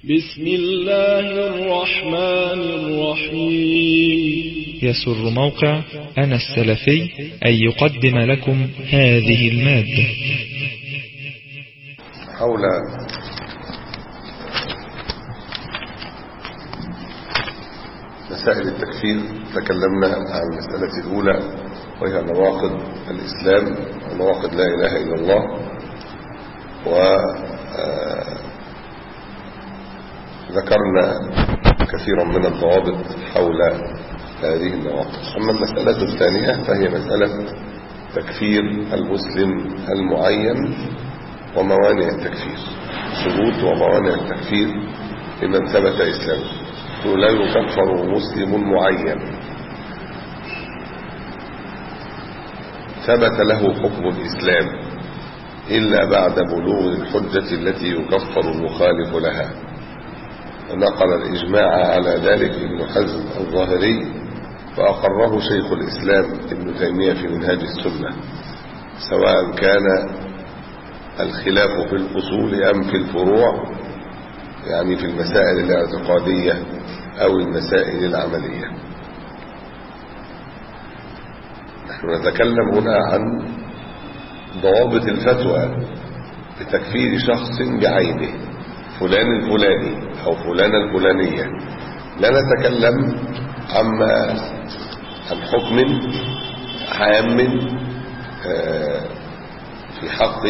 بسم الله الرحمن الرحيم يسر موقع أنا السلفي أن يقدم لكم هذه المادة حول مسائل التكفير تكلمنا عن المسألة الأولى وهي نواقض الإسلام ونواقض لا إله إلا الله وذكرنا كثيرا من الضوابط حول هذه النواقض أما المسألة الثانية فهي مسألة تكفير المسلم المعين وموانع التكفير شروط وموانع التكفير لمن ثبت إسلامه لا يكفر مسلم معين ثبت له حكم الإسلام إلا بعد بلوغ الحجة التي يكفر المخالف لها ونقل الإجماع على ذلك ابن حزم الظاهري وأقره شيخ الإسلام ابن تيمية في منهاج السنة سواء كان الخلاف في الأصول أم في الفروع يعني في المسائل الاعتقادية أو المسائل العملية نحن نتكلم هنا عن ضوابط الفتوى بتكفير شخص بعينه فلان الفلاني أو فلانة الفلانية لا نتكلم عما عن حكم عام في حق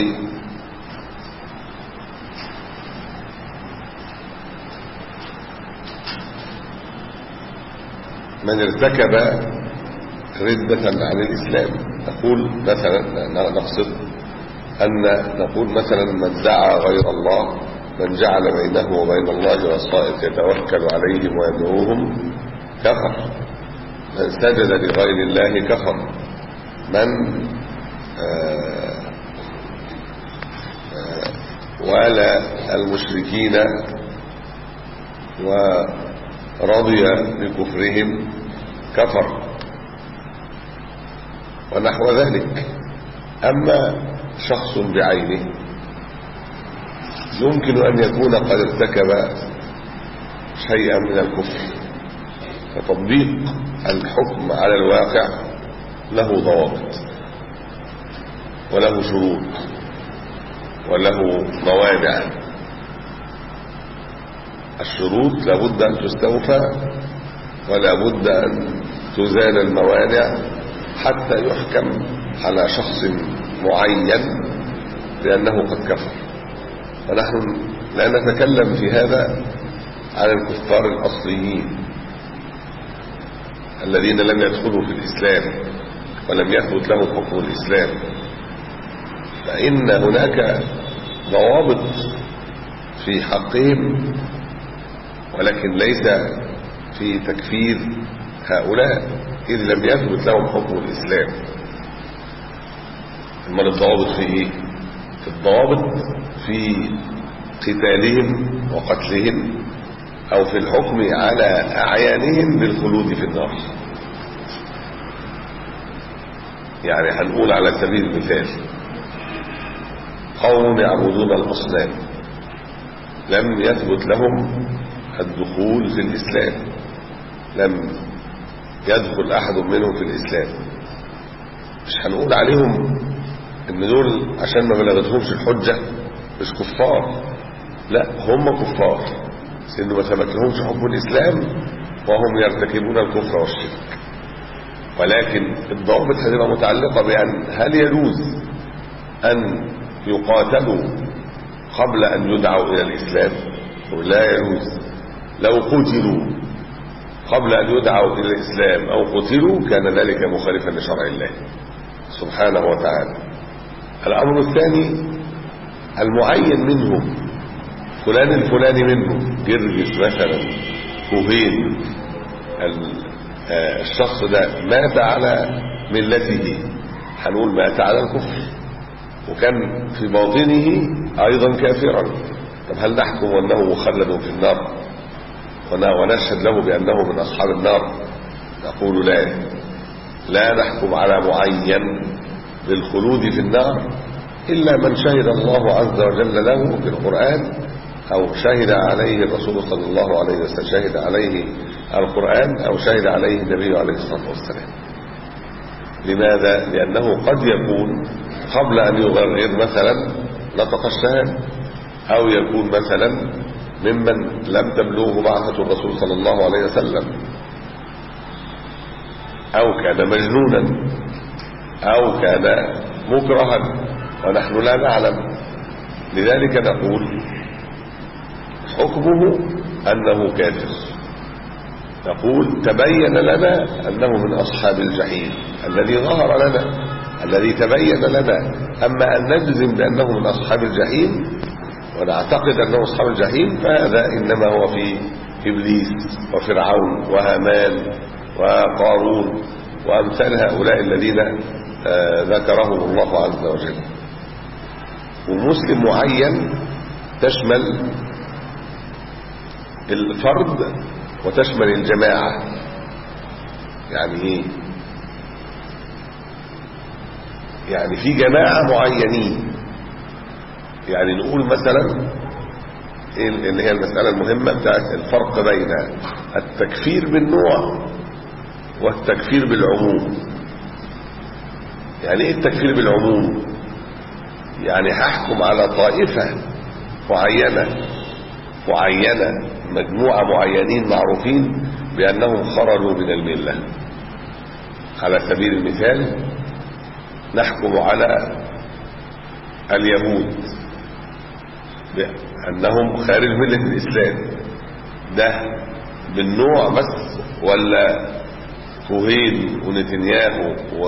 من ارتكب ردة عن الإسلام نقول مثلا نقصد أن نقول مثلا من دعا غير الله من جعل بينه وبين الله وسائط يتوكل عليهم ويدعوهم كفر من سجد لغير الله كفر من آآ آآ والى المشركين ورضي بكفرهم كفر ونحو ذلك أما شخص بعينه يمكن أن يكون قد ارتكب شيئا من الكفر فتطبيق الحكم على الواقع له ضوابط وله شروط وله موانع الشروط لابد أن تستوفى ولا بد أن تزال الموانع حتى يحكم على شخص معين بأنه قد كفر ونحن لا نتكلم في هذا عن الكفار الأصليين الذين لم يدخلوا في الإسلام ولم يثبت لهم حكم الإسلام فإن هناك ضوابط في حقهم ولكن ليس في تكفير هؤلاء إذ لم يثبت لهم حكم الإسلام أما الضوابط في إيه؟ في الضوابط في قتالهم وقتلهم أو في الحكم على أعيانهم بالخلود في النار يعني هنقول على سبيل المثال قوم يعبدون الأصنام لم يثبت لهم الدخول في الإسلام لم يدخل أحد منهم في الإسلام مش هنقول عليهم ان دول عشان ما بلغتهمش الحجة مش كفار لا هم كفار لأنه ما ثبت لهمش حكم الإسلام وهم يرتكبون الكفر والشرك ولكن الضوابط هتبقى متعلقة بأن هل يجوز أن يقاتلوا قبل أن يدعوا إلى الإسلام لا يجوز لو قتلوا قبل أن يدعوا إلى الإسلام أو قتلوا كان ذلك مخالفا لشرع الله سبحانه وتعالى الأمر الثاني المعين منهم فلان الفلاني منهم جرجس مثلا كوهين الشخص ده مات على ملته هنقول مات على الكفر وكان في باطنه أيضا كافرا طب هل نحكم أنه مخلد في النار ونشهد له بأنه من أصحاب النار نقول لا لا نحكم على معين بالخلود في النار إلا من شهد الله عز وجل له في القرآن أو شهد عليه الرسول صلى الله عليه وسلم شهد عليه القرآن أو شهد عليه النبي عليه الصلاة والسلام لماذا؟ لأنه قد يكون قبل أن يغرر مثلا نطق الشهادة أو يكون مثلا ممن لم تبلغه بعثة الرسول صلى الله عليه وسلم أو كان مجنونا أو كان مكرها ونحن لا نعلم لذلك نقول حكمه أنه كافر نقول تبين لنا أنه من أصحاب الجحيم الذي ظهر لنا الذي تبين لنا أما أن نجزم بأنه من أصحاب الجحيم ونعتقد أنه أصحاب الجحيم فهذا إنما هو في إبليس وفرعون وهامان وقارون وأمثال هؤلاء الذين ذكرهم الله عز وجل ومسلم معين تشمل الفرد وتشمل الجماعة يعني ايه يعني في جماعة معينين يعني نقول مثلا اللي هي المسألة المهمة بتاعت الفرق بين التكفير بالنوع والتكفير بالعموم يعني ايه التكفير بالعموم يعني هحكم على طائفة معينة معينة مجموعة معينين معروفين بأنهم خرجوا من الملة على سبيل المثال نحكم على اليهود بأنهم خارج ملة الإسلام ده بالنوع بس ولا كوهين ونتنياهو و...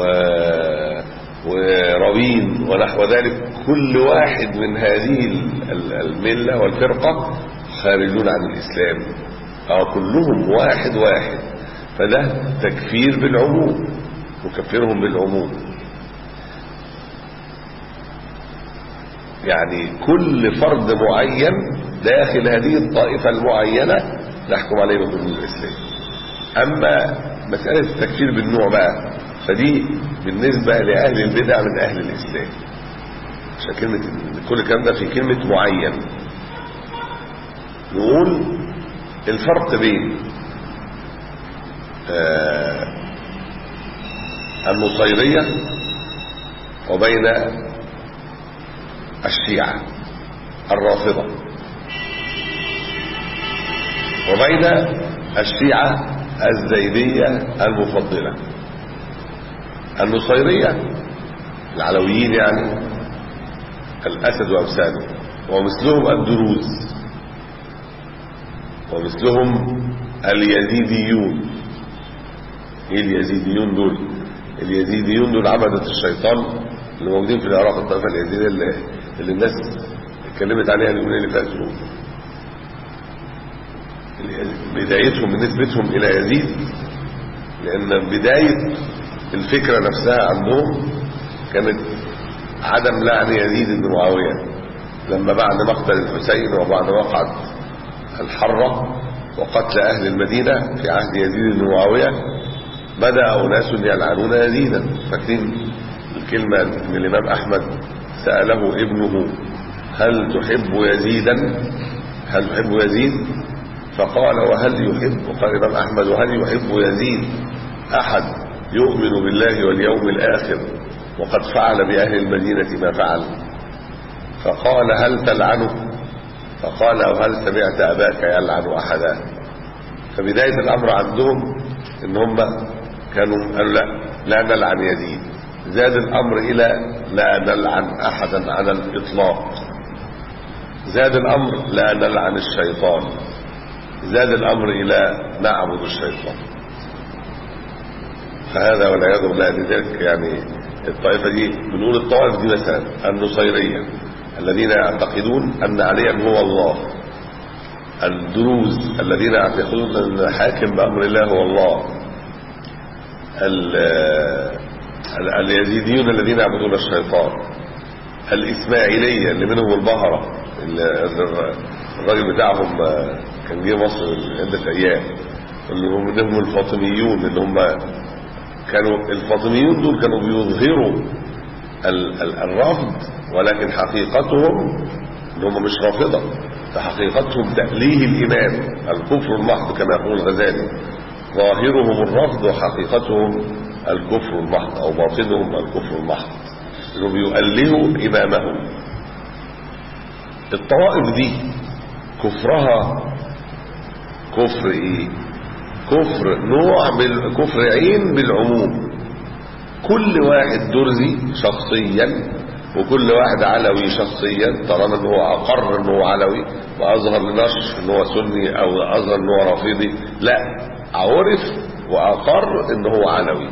وروين ونحو ذلك كل واحد من هذه الملة والفرقة خارجون عن الإسلام أو كلهم واحد واحد فده تكفير بالعموم نكفرهم بالعموم يعني كل فرد معين داخل هذه الطائفة المعينة نحكم عليه بدخول الإسلام أما مسألة التكفير بالنوع بقى فدي بالنسبة لأهل البدع من أهل الإسلام عشان كلمة كل الكلام ده في كلمة معين نقول الفرق بين آه النصيرية وبين الشيعة الرافضة وبين الشيعة الزيدية المفضلة النصيرية العلويين يعني الأسد وأمثاله ومثلهم الدروز ومثلهم اليزيديون ايه اليزيديون دول اليزيديون دول عبدة الشيطان اللي موجودين في العراق الطائفة اليزيدية اللي, اللي الناس اتكلمت عليها اليومين اللي فاتوا بدايتهم بنسبتهم الى يزيد لان بداية الفكرة نفسها عندهم كانت عدم لعن يزيد بن معاوية لما بعد مقتل الحسين وبعد وقعة الحرة وقتل أهل المدينة في عهد يزيد بن معاوية بدأ أناس يلعنون يزيدا فاكرين الكلمة من الإمام أحمد سأله ابنه هل تحب يزيدا هل تحب يزيد فقال وهل يحب قال الإمام أحمد وهل يحب يزيد أحد يؤمن بالله واليوم الآخر وقد فعل بأهل المدينة ما فعل فقال هل تلعنه فقال وهل سمعت أباك يلعن أحدا فبداية الأمر عندهم إن هم كانوا قالوا لا لا نلعن يزيد زاد الأمر إلى لا نلعن أحدا على الإطلاق زاد الأمر لا نلعن الشيطان زاد الأمر إلى نعبد الشيطان فهذا والعياذ بالله لذلك يعني الطائفة دي بنقول الطوائف دي مثلا النصيرية الذين يعتقدون أن عليا هو الله الدروز الذين يعتقدون أن الحاكم بأمر الله هو الله اليزيديون الذين يعبدون الشيطان الإسماعيلية اللي منهم البهرة الراجل بتاعهم كان جه مصر عدة أيام اللي هم منهم الفاطميون اللي هم كانوا الفاطميون دول كانوا بيظهروا الرفض ولكن حقيقتهم ان هم مش رافضة فحقيقتهم تأليه الإمام الكفر المحض كما يقول الغزالي ظاهرهم الرفض وحقيقتهم الكفر المحض أو باطنهم الكفر المحض انهم يؤلهوا إمامهم الطوائف دي كفرها كفر ايه كفر نوع بال... كفر عين بالعموم كل واحد درزي شخصيا وكل واحد علوي شخصيا طالما ان هو اقر ان هو علوي واظهر لنشر ان هو سني او اظهر ان هو رافضي لا عرف واقر ان هو علوي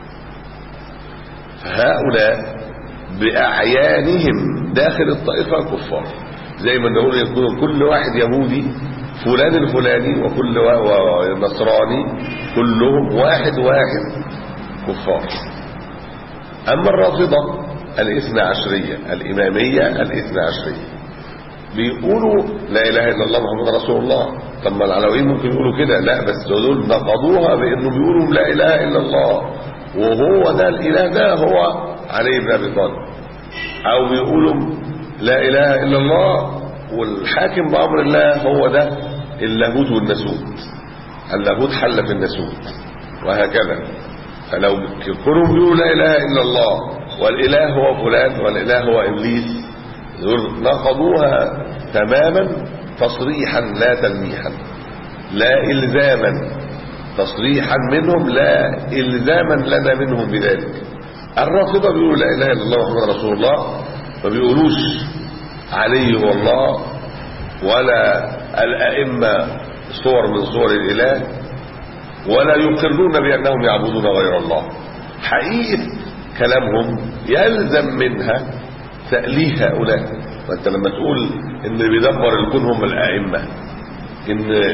فهؤلاء باعيانهم داخل الطائفه كفار زي ما نقول يكون كل واحد يهودي فلان الفلاني وكل نصراني كلهم واحد واحد كفار أما الرافضة الاثنى عشرية الإمامية الاثنى عشرية بيقولوا لا إله إلا الله محمد رسول الله طب ما العلويين ممكن يقولوا كده لا بس دول نقضوها بأنهم بيقولوا لا إله إلا الله وهو ده الإله ده هو علي بن أبي طالب أو بيقولوا لا إله إلا الله والحاكم بأمر الله هو ده اللاهوت والناسوت اللاهوت حل في الناسوت وهكذا فلو كلهم بيقولوا لا إله إلا الله والإله هو فلان والإله هو إبليس نقضوها تماما تصريحا لا تلميحا لا إلزاما تصريحا منهم لا إلزاما لنا منهم بذلك الرافضة بيقولوا لا إله إلا الله محمد رسول الله ما بيقولوش علي هو الله ولا الأئمة صور من صور الإله ولا يقرون بأنهم يعبدون غير الله حقيقة كلامهم يلزم منها تأليه هؤلاء وانت لما تقول ان بيدبر الكون هم الأئمة ان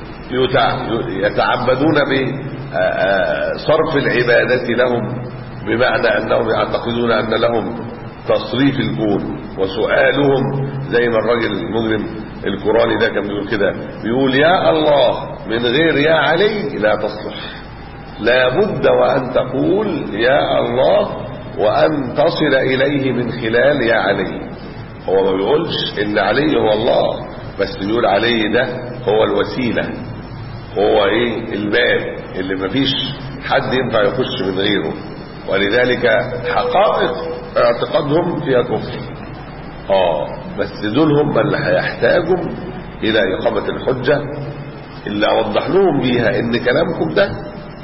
يتعبدون بصرف العبادة لهم بمعنى أنهم يعتقدون أن لهم تصريف الكون وسؤالهم زي ما الراجل المجرم القراني ده كان بيقول كده بيقول يا الله من غير يا علي لا تصلح لابد وأن تقول يا الله وأن تصل إليه من خلال يا علي هو ما بيقولش إن علي هو الله بس بيقول علي ده هو الوسيلة هو إيه الباب اللي مفيش حد ينفع يخش من غيره ولذلك حقائق اعتقادهم فيها كفر اه بس دول هم اللي هيحتاجوا الى اقامه الحجه اللي اوضح لهم بيها ان كلامكم ده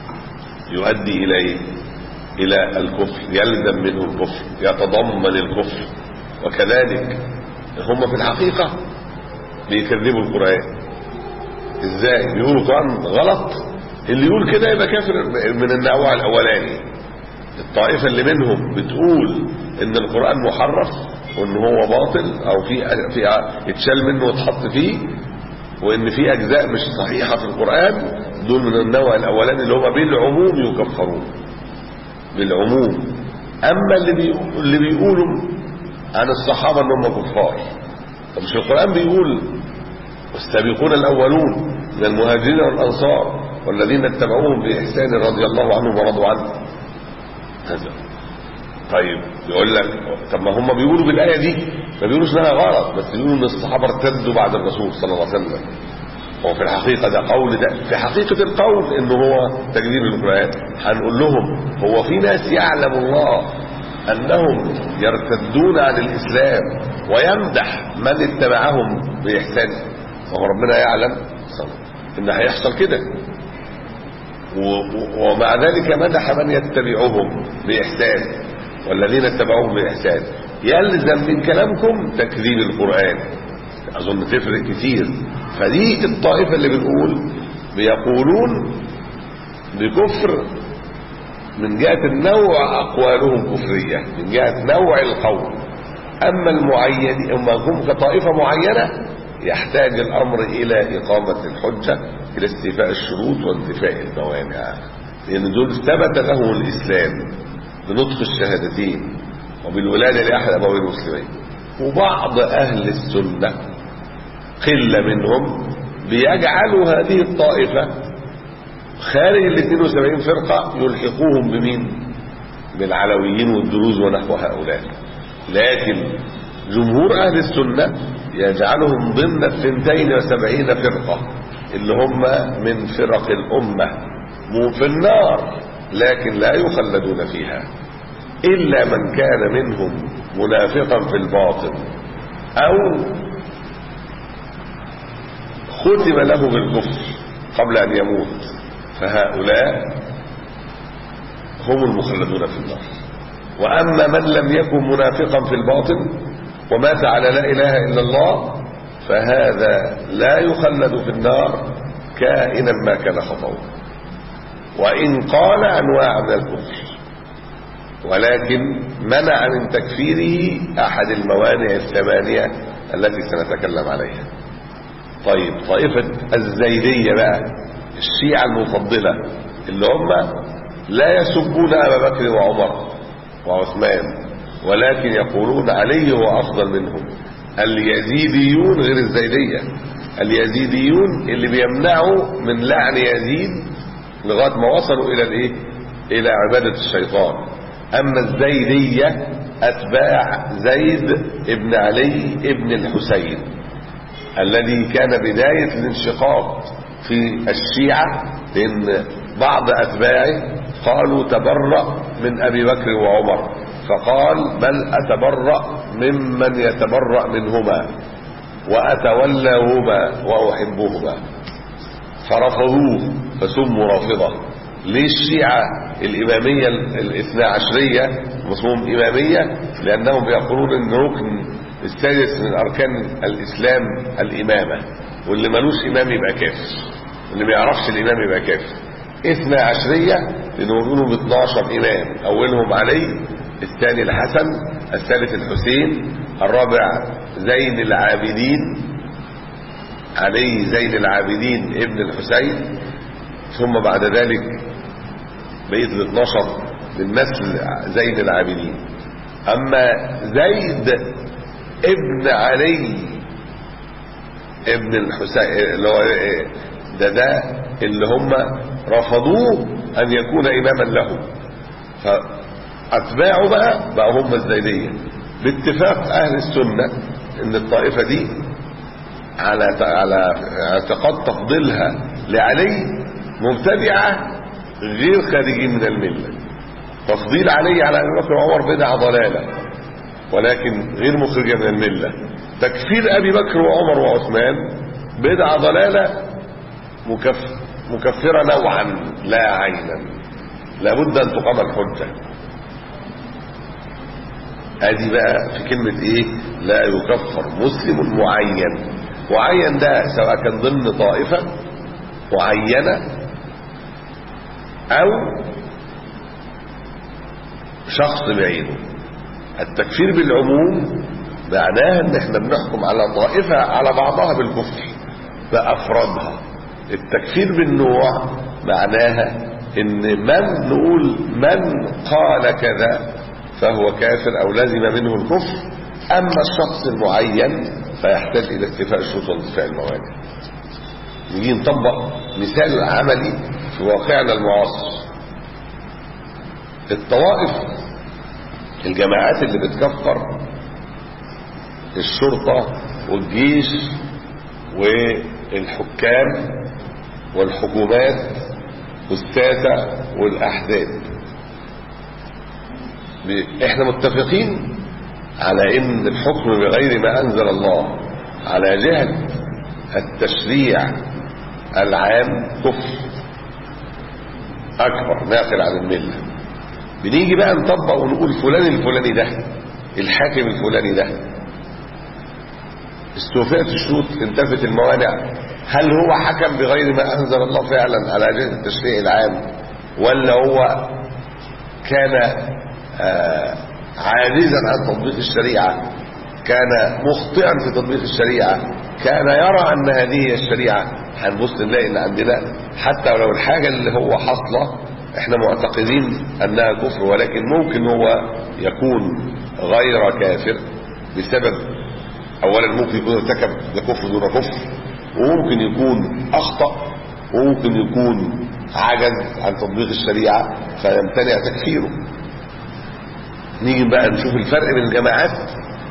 يؤدي الى ايه الى الكفر يلزم منه الكفر يتضمن الكفر وكذلك هم في الحقيقه بيكذبوا القران ازاي بيقولوا القران غلط اللي يقول كده يبقى كافر من النوع الاولاني الطائفة اللي منهم بتقول ان القرآن محرف وان هو باطل او في في اتشال منه واتحط فيه وان في اجزاء مش صحيحة في القرآن دول من النوع الاولاني اللي هم بالعموم يكفرون بالعموم اما اللي بيقول اللي بيقولوا عن الصحابة ان هم كفار طب مش القرآن بيقول والسابقون الاولون من المهاجرين والانصار والذين اتبعوهم باحسان رضي الله عنهم ورضوا عنه كذا طيب يقول لك طب ما هم بيقولوا بالآية دي ما بيقولوش انها غلط بس بيقولوا ان الصحابة ارتدوا بعد الرسول صلى الله عليه وسلم هو في الحقيقة ده قول ده في حقيقة القول انه هو تكذيب القرآن هنقول لهم هو في ناس يعلم الله انهم يرتدون عن الاسلام ويمدح من اتبعهم باحسان وهو ربنا يعلم ان هيحصل كده ومع ذلك مدح من يتبعهم بإحسان والذين اتبعوهم بإحسان يلزم من كلامكم تكذيب القرآن أظن تفرق كتير فدي الطائفة اللي بنقول بيقولون بكفر من جهة النوع أقوالهم كفرية من جهة نوع القول أما المعين أما هم كطائفة معينة يحتاج الأمر إلى إقامة الحجة إلى استيفاء الشروط وانتفاء الموانع لأن دول ثبت لهم الإسلام بنطق الشهادتين وبالولادة لأحد أبوي المسلمين وبعض أهل السنة قلة منهم بيجعلوا هذه الطائفة خارج ال 72 فرقة يلحقوهم بمين؟ بالعلويين والدروز ونحو هؤلاء لكن جمهور أهل السنة يجعلهم ضمن الثنتين وسبعين فرقة اللي هم من فرق الأمة مو في النار لكن لا يخلدون فيها إلا من كان منهم منافقا في الباطن أو ختم له بالكفر قبل أن يموت فهؤلاء هم المخلدون في النار وأما من لم يكن منافقا في الباطن ومات على لا إله إلا الله فهذا لا يخلد في النار كائنا ما كان خطأه وإن قال أنواع من الكفر ولكن منع من تكفيره أحد الموانع الثمانية التي سنتكلم عليها طيب طائفة الزيدية بقى الشيعة المفضلة اللي هم لا يسبون أبا بكر وعمر وعثمان ولكن يقولون علي هو أفضل منهم اليزيديون غير الزيدية اليزيديون اللي بيمنعوا من لعن يزيد لغاية ما وصلوا إلى الإيه؟ إلى عبادة الشيطان أما الزيدية أتباع زيد ابن علي ابن الحسين الذي كان بداية الانشقاق في الشيعة لأن بعض أتباعه قالوا تبرأ من أبي بكر وعمر فقال بل أتبرأ ممن يتبرأ منهما وأتولاهما وأحبهما فرفضوه فسموا رافضة ليه الشيعة الإمامية الاثنى عشرية مسموم إمامية لأنهم يقولون أن ركن السادس من أركان الإسلام الإمامة واللي ملوش إمام يبقى كافر اللي ما يعرفش الإمام يبقى كافر اثنى عشرية لأنهم يقولوا ب 12 إمام أولهم علي الثاني الحسن الثالث الحسين الرابع زين العابدين علي زين العابدين ابن الحسين ثم بعد ذلك بقيت ال 12 من نسل زين العابدين أما زيد ابن علي ابن الحسين اللي هو ده ده اللي هم رفضوه أن يكون إماما له فأتباعه بقى بقى هم الزيدية باتفاق أهل السنة إن الطائفة دي على على اعتقاد تفضيلها لعلي مبتدعة غير خارجين من الملة تفضيل علي على أبي بكر وعمر بدعة ضلالة ولكن غير مخرجة من الملة تكفير أبي بكر وعمر وعثمان بدعة ضلالة مكف مكفرة نوعا لا عينا لابد أن تقام الحجة ادي بقى في كلمة ايه لا يكفر مسلم معين معين ده سواء كان ضمن طائفة معينة او شخص بعينه التكفير بالعموم معناها ان احنا بنحكم على طائفة على بعضها بالكفر بافرادها التكفير بالنوع معناها ان من نقول من قال كذا فهو كافر او لزم منه الكفر اما الشخص المعين فيحتاج الى اتفاء الشروط وانتفاء الموانع نيجي نطبق مثال عملي في واقعنا المعاصر الطوائف الجماعات اللي بتكفر الشرطة والجيش والحكام والحكومات والساسة والأحزاب احنا متفقين على ان الحكم بغير ما انزل الله على جهة التشريع العام كفر اكبر ناقل عن المله بنيجي بقى نطبق ونقول فلان الفلاني ده الحاكم الفلاني ده استوفيت الشروط انتفت الموانع هل هو حكم بغير ما انزل الله فعلا على جهة التشريع العام ولا هو كان آه عاجزا عن تطبيق الشريعة كان مخطئا في تطبيق الشريعة كان يرى ان هذه هي الشريعة هنبص نلاقي ان عندنا حتى لو الحاجة اللي هو حصله احنا معتقدين انها كفر ولكن ممكن هو يكون غير كافر بسبب اولا ممكن يكون ارتكب لكفر دون كفر وممكن يكون اخطأ وممكن يكون عجز عن تطبيق الشريعة فيمتنع تكفيره نيجي بقى نشوف الفرق بين الجماعات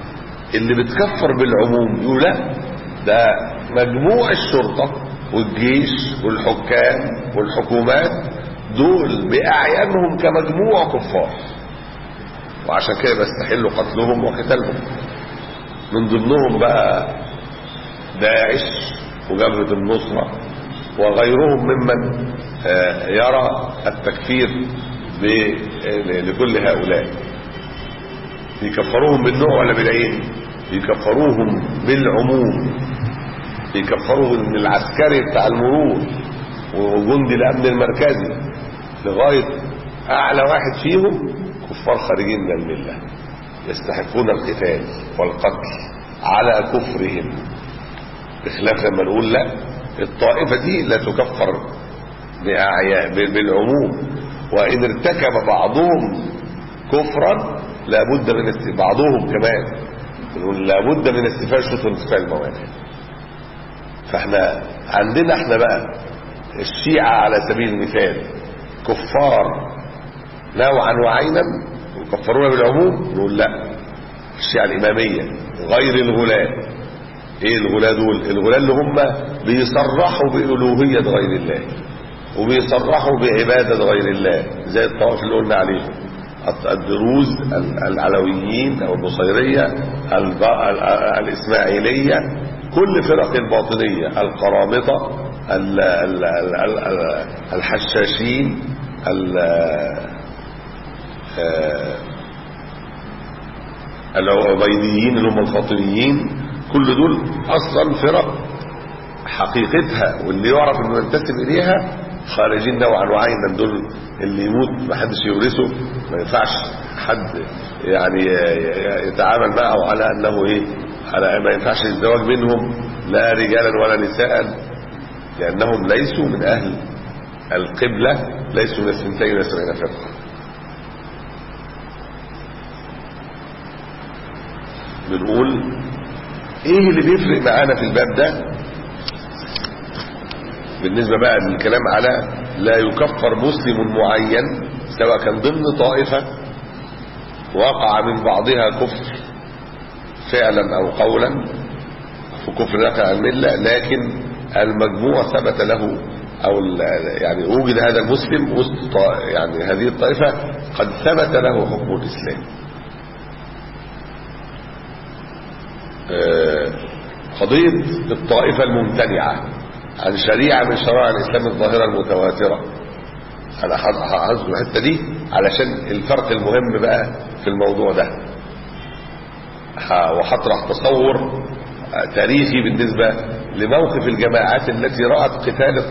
اللي بتكفر بالعموم يقول لا ده مجموع الشرطة والجيش والحكام والحكومات دول بأعيانهم كمجموع كفار وعشان كده بيستحلوا قتلهم وقتالهم من ضمنهم بقى داعش وجبهة النصرة وغيرهم ممن يرى التكفير لكل هؤلاء يكفروهم بالنوع ولا بالعين يكفروهم بالعموم يكفروهم من العسكري بتاع المرور وجندي الامن المركزي لغاية اعلى واحد فيهم كفار خارجين من الملة يستحقون القتال والقتل على كفرهم بخلاف لما نقول لا الطائفة دي لا تكفر بأعياء بالعموم وإن ارتكب بعضهم كفرا لابد من است... بعضهم كمان نقول لابد من استفاء شروط انتفاء الموانع فاحنا عندنا احنا بقى الشيعة على سبيل المثال كفار نوعا وعينا يكفرون بالعموم نقول لا الشيعة الإمامية غير الغلاة ايه الغلاة دول الغلاة اللي هم بيصرحوا بألوهية غير الله وبيصرحوا بعبادة غير الله زي الطوائف اللي قلنا عليهم الدروز العلويين او النصيرية الاسماعيلية كل فرق الباطنية القرامطة الحشاشين العبيديين اللي هم الفاطميين كل دول اصلا فرق حقيقتها واللي يعرف انه ينتسب اليها خارجين نوعا وعينا دول اللي يموت ما حدش يورثه ما ينفعش حد يعني يتعامل معه على انه ايه على ما ينفعش الزواج منهم لا رجالا ولا نساء لانهم ليسوا من اهل القبلة ليسوا من السنتين وسبعين فرقة بنقول ايه اللي بيفرق معانا في الباب ده بالنسبة بقى للكلام على لا يكفر مسلم معين سواء كان ضمن طائفة وقع من بعضها كفر فعلا او قولا في كفر نقع عن الملة لكن المجموع ثبت له او يعني وجد هذا المسلم وسط يعني هذه الطائفة قد ثبت له حكم الاسلام قضية الطائفة الممتنعة عن شريعة من شرائع الإسلام الظاهرة المتواترة أنا هذكر الحتة دي علشان الفرق المهم بقى في الموضوع ده وهطرح تصور تاريخي بالنسبة لموقف الجماعات التي رأت قتال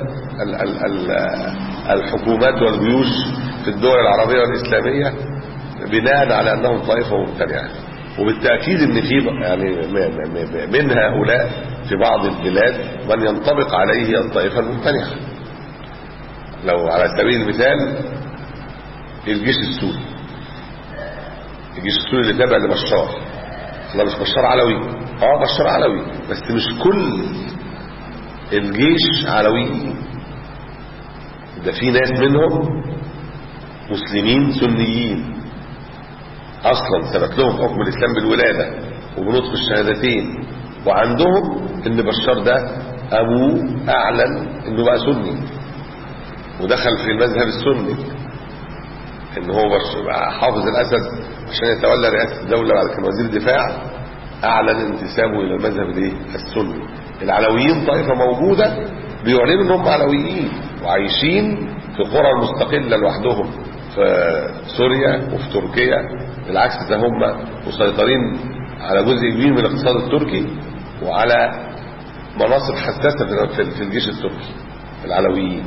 الحكومات والجيوش في الدول العربية والإسلامية بناء على أنهم طائفة ممتنعة وبالتأكيد ان في يعني من هؤلاء في بعض البلاد من ينطبق عليه الطائفة الممتنعة لو على سبيل المثال الجيش السوري الجيش السوري اللي تابع لبشار لا مش بشار علوي اه بشار علوي بس مش كل الجيش علوي ده في ناس منهم مسلمين سنيين اصلا ثبت لهم حكم الاسلام بالولاده وبنطق الشهادتين وعندهم ان بشار ده ابوه اعلن انه بقى سني ودخل في المذهب السني ان هو بقى حافظ الاسد عشان يتولى رئاسه الدوله بعد كان وزير دفاع اعلن انتسابه الى المذهب الايه السني العلويين طائفه موجوده بيعلنوا ان هم علويين وعايشين في قرى مستقله لوحدهم في سوريا وفي تركيا بالعكس ده هم مسيطرين على جزء كبير من الاقتصاد التركي وعلى مناصب حساسة في الجيش التركي العلويين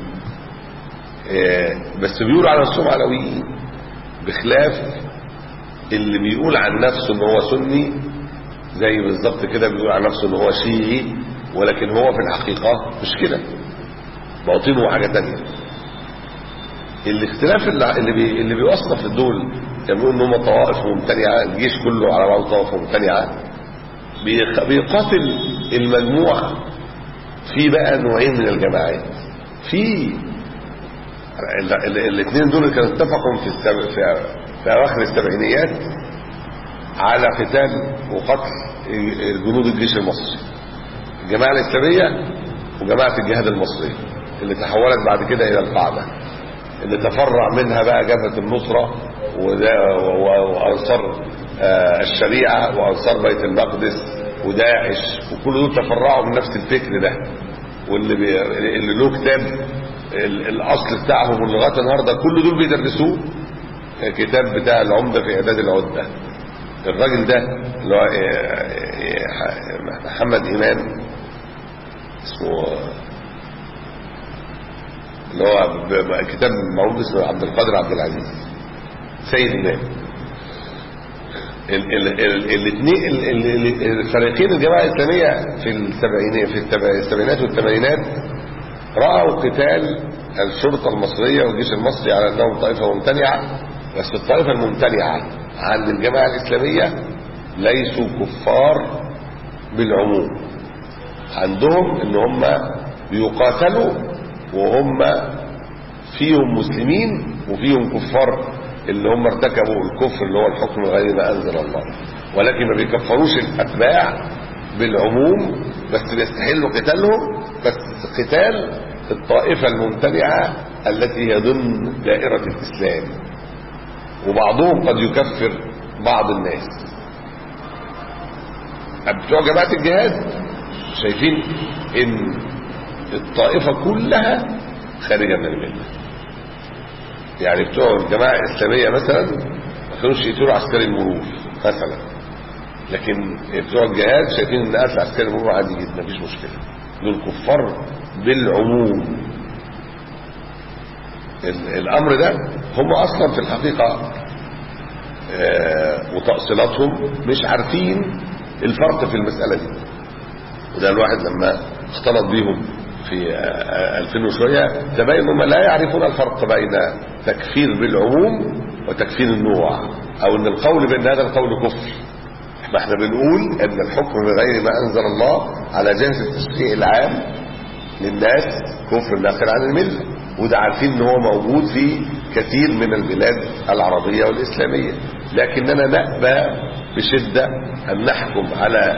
بس بيقولوا على نفسهم علويين بخلاف اللي بيقول عن نفسه ان هو سني زي بالظبط كده بيقول عن نفسه ان هو شيعي ولكن هو في الحقيقة مش كده باطنه حاجة تانية الاختلاف اللي بي اللي بيوصف الدول يقولوا ان هم طوائف ممتنعه الجيش كله على بعضه طوائف ممتنعه بيقاتل المجموعه في بقى نوعين من الجماعات في الاثنين دول كانوا اتفقوا في السب... في, في اواخر السبعينيات على قتال وقتل جنود الجيش المصري الجماعة الإسلامية وجماعة الجهاد المصري اللي تحولت بعد كده إلى القاعدة اللي تفرع منها بقى جبهة النصرة وده- و- وأنصار آه، الشريعة وأنصار بيت المقدس وداعش وكل دول تفرعوا من نفس الفكر ده واللي بي... اللي له كتاب ال- الأصل بتاعهم لغاية النهارده كل دول بيدرسوه كتاب بتاع العمدة في إعداد العدة الراجل ده اللي هو آه، آه، محمد إمام اسمه اللي هو ب- ب- كتاب معروف اسمه عبد القادر عبد العزيز سيد إمام ال- ال- ال- الاثنين ال- ال- ال- الفريقين الجماعة الإسلامية في السبعينات في التب- السبعينات والثمانينات رأوا قتال الشرطة المصرية والجيش المصري على أنهم طائفة ممتنعة بس الطائفة الممتنعة عند الجماعة الإسلامية ليسوا كفار بالعموم عندهم ان هم بيقاتلوا وهم فيهم مسلمين وفيهم كفار اللي هم ارتكبوا الكفر اللي هو الحكم غير ما انزل الله ولكن ما بيكفروش الاتباع بالعموم بس بيستحلوا قتالهم بس قتال الطائفة الممتنعة التي هي ضمن دائرة الإسلام وبعضهم قد يكفر بعض الناس بتوع جماعة الجهاد شايفين ان الطائفة كلها خارجة من الملة يعني بتوع الجماعة الإسلامية مثلا ما كانوش يقتلوا عسكري المرور مثلا لكن بتوع الجهاد شايفين ان قتل عسكري المرور عادي جدا مفيش مشكلة دول كفار بالعموم ال- الامر ده هم اصلا في الحقيقة آه، وتأصيلاتهم مش عارفين الفرق في المسألة دي وده الواحد لما اختلط بيهم في آه، 2000 وشوية تبين هم لا يعرفون الفرق بين تكفير بالعموم وتكفير النوع او ان القول بان هذا القول كفر ما احنا بنقول ان الحكم بغير ما انزل الله على جهة التشريع العام للناس كفر داخل عن الملة وده عارفين ان هو موجود في كثير من البلاد العربية والإسلامية لكننا نأبى بشدة أن نحكم على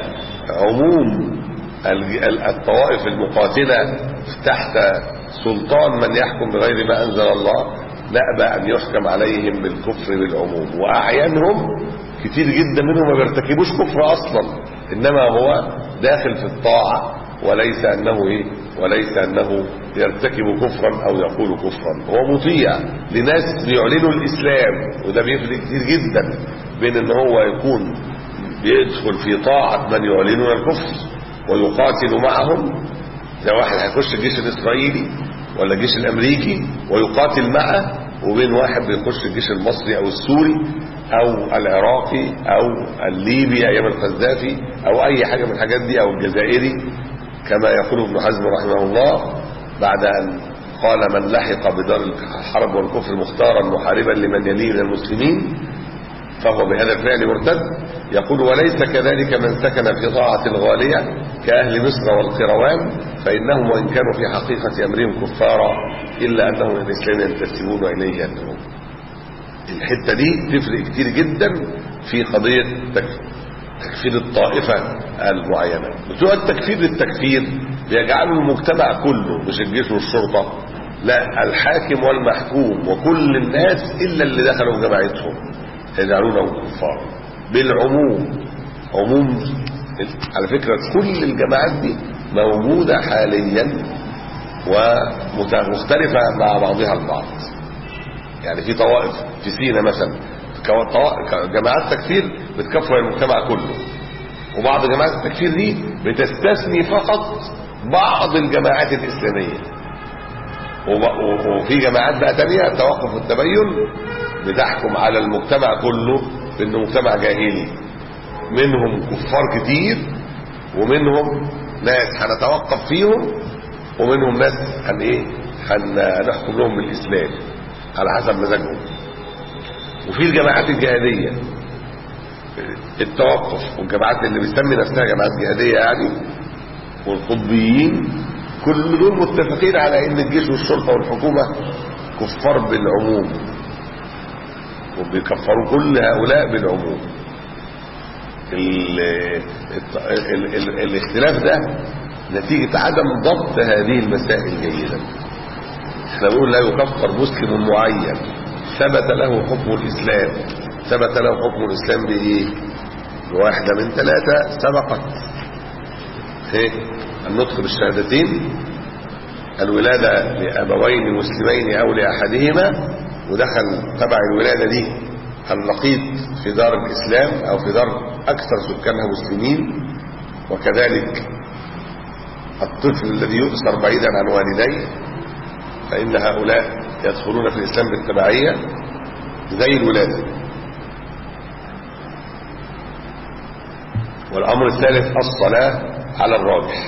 عموم ال- ال- الطوائف المقاتلة تحت سلطان من يحكم بغير ما أنزل الله نأبى أن يحكم عليهم بالكفر بالعموم وأعيانهم كتير جدا منهم ما بيرتكبوش كفر أصلا إنما هو داخل في الطاعة وليس أنه إيه وليس أنه يرتكب كفرا أو يقول كفرا هو مطيع لناس بيعلنوا الإسلام وده بيفرق كتير جدا بين أن هو يكون بيدخل في طاعة من يعلنون الكفر ويقاتل معهم زي واحد هيخش الجيش الإسرائيلي ولا الجيش الأمريكي ويقاتل معه وبين واحد بيخش الجيش المصري أو السوري أو العراقي أو الليبي أيام القذافي أو أي حاجة من الحاجات دي أو الجزائري كما يقول ابن حزم رحمه الله بعد أن قال من لحق بدار الحرب والكفر مختارا محاربا لمن يليه من المسلمين فهو بهذا الفعل مرتد يقول وليس كذلك من سكن في طاعة الغالية كأهل مصر والقروان فإنهم وإن كانوا في حقيقة أمرهم كفارا إلا أنهم من الإسلام ينتسبون إليه أنهم الحتة دي تفرق كتير جدا في قضية تك- تكفير الطائفة المعينة بتوع التكفير للتكفير بيجعلوا المجتمع كله مش الجيش والشرطة لا الحاكم والمحكوم وكل الناس إلا اللي دخلوا في جماعتهم يجعلونهم كفار بالعموم عموم على فكرة كل الجماعات دي موجودة حاليا ومختلفة مع بعضها البعض يعني في طوائف في سينا مثلا كو- طوا- جماعات تكفير بتكفر المجتمع كله وبعض جماعات التكفير دي بتستثني فقط بعض الجماعات الإسلامية وب- و- وفي جماعات بقى تانية توقف التبين بتحكم على المجتمع كله بأنه مجتمع جاهلي منهم كفار كتير ومنهم ناس هنتوقف فيهم ومنهم ناس هن ايه هنحكم لهم بالإسلام على حسب مزاجهم وفي الجماعات الجهادية التوقف والجماعات اللي بتسمي نفسها جماعات جهادية يعني والقطبيين كل دول متفقين على ان الجيش والشرطة والحكومة كفار بالعموم وبيكفروا كل هؤلاء بالعموم ال ال ال الاختلاف ده نتيجة عدم ضبط هذه المسائل جيدا احنا بنقول لا يكفر مسلم معين ثبت له حكم الإسلام ثبت له حكم الإسلام بإيه واحدة من ثلاثة سبقت ايه النطق بالشهادتين الولادة لأبوين مسلمين أو لأحدهما ودخل تبع الولادة دي اللقيط في دار الإسلام أو في دار أكثر سكانها مسلمين وكذلك الطفل الذي يؤسر بعيدا عن والديه فإن هؤلاء يدخلون في الإسلام بالتبعية زي الولادة والأمر الثالث الصلاة على الراجح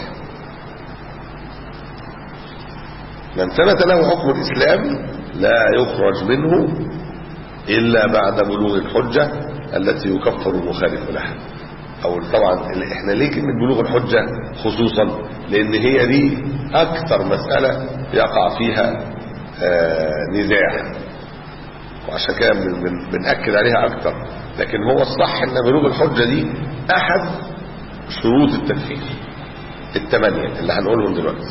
من ثبت له حكم الإسلام لا يخرج منه إلا بعد بلوغ الحجة التي يكفر المخالف لها أو طبعا احنا ليه كلمة بلوغ الحجة خصوصا لأن هي دي أكثر مسألة يقع فيها آه نزاع وعشان كده بنأكد عليها أكثر لكن هو الصح أن بلوغ الحجة دي أحد شروط التكفير الثمانية اللي هنقولهم دلوقتي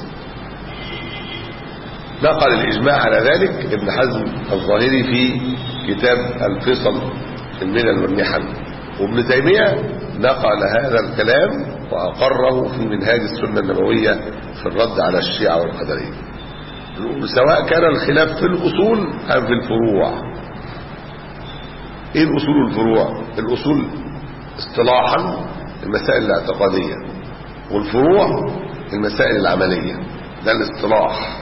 نقل الإجماع على ذلك ابن حزم الظاهري في كتاب الفصل في الملل والنحل وابن تيمية نقل هذا الكلام وأقره في منهاج السنة النبوية في الرد على الشيعة والقدرية سواء كان الخلاف في الأصول أم في الفروع ايه الأصول والفروع الأصول اصطلاحا المسائل الاعتقادية والفروع المسائل العملية ده الاصطلاح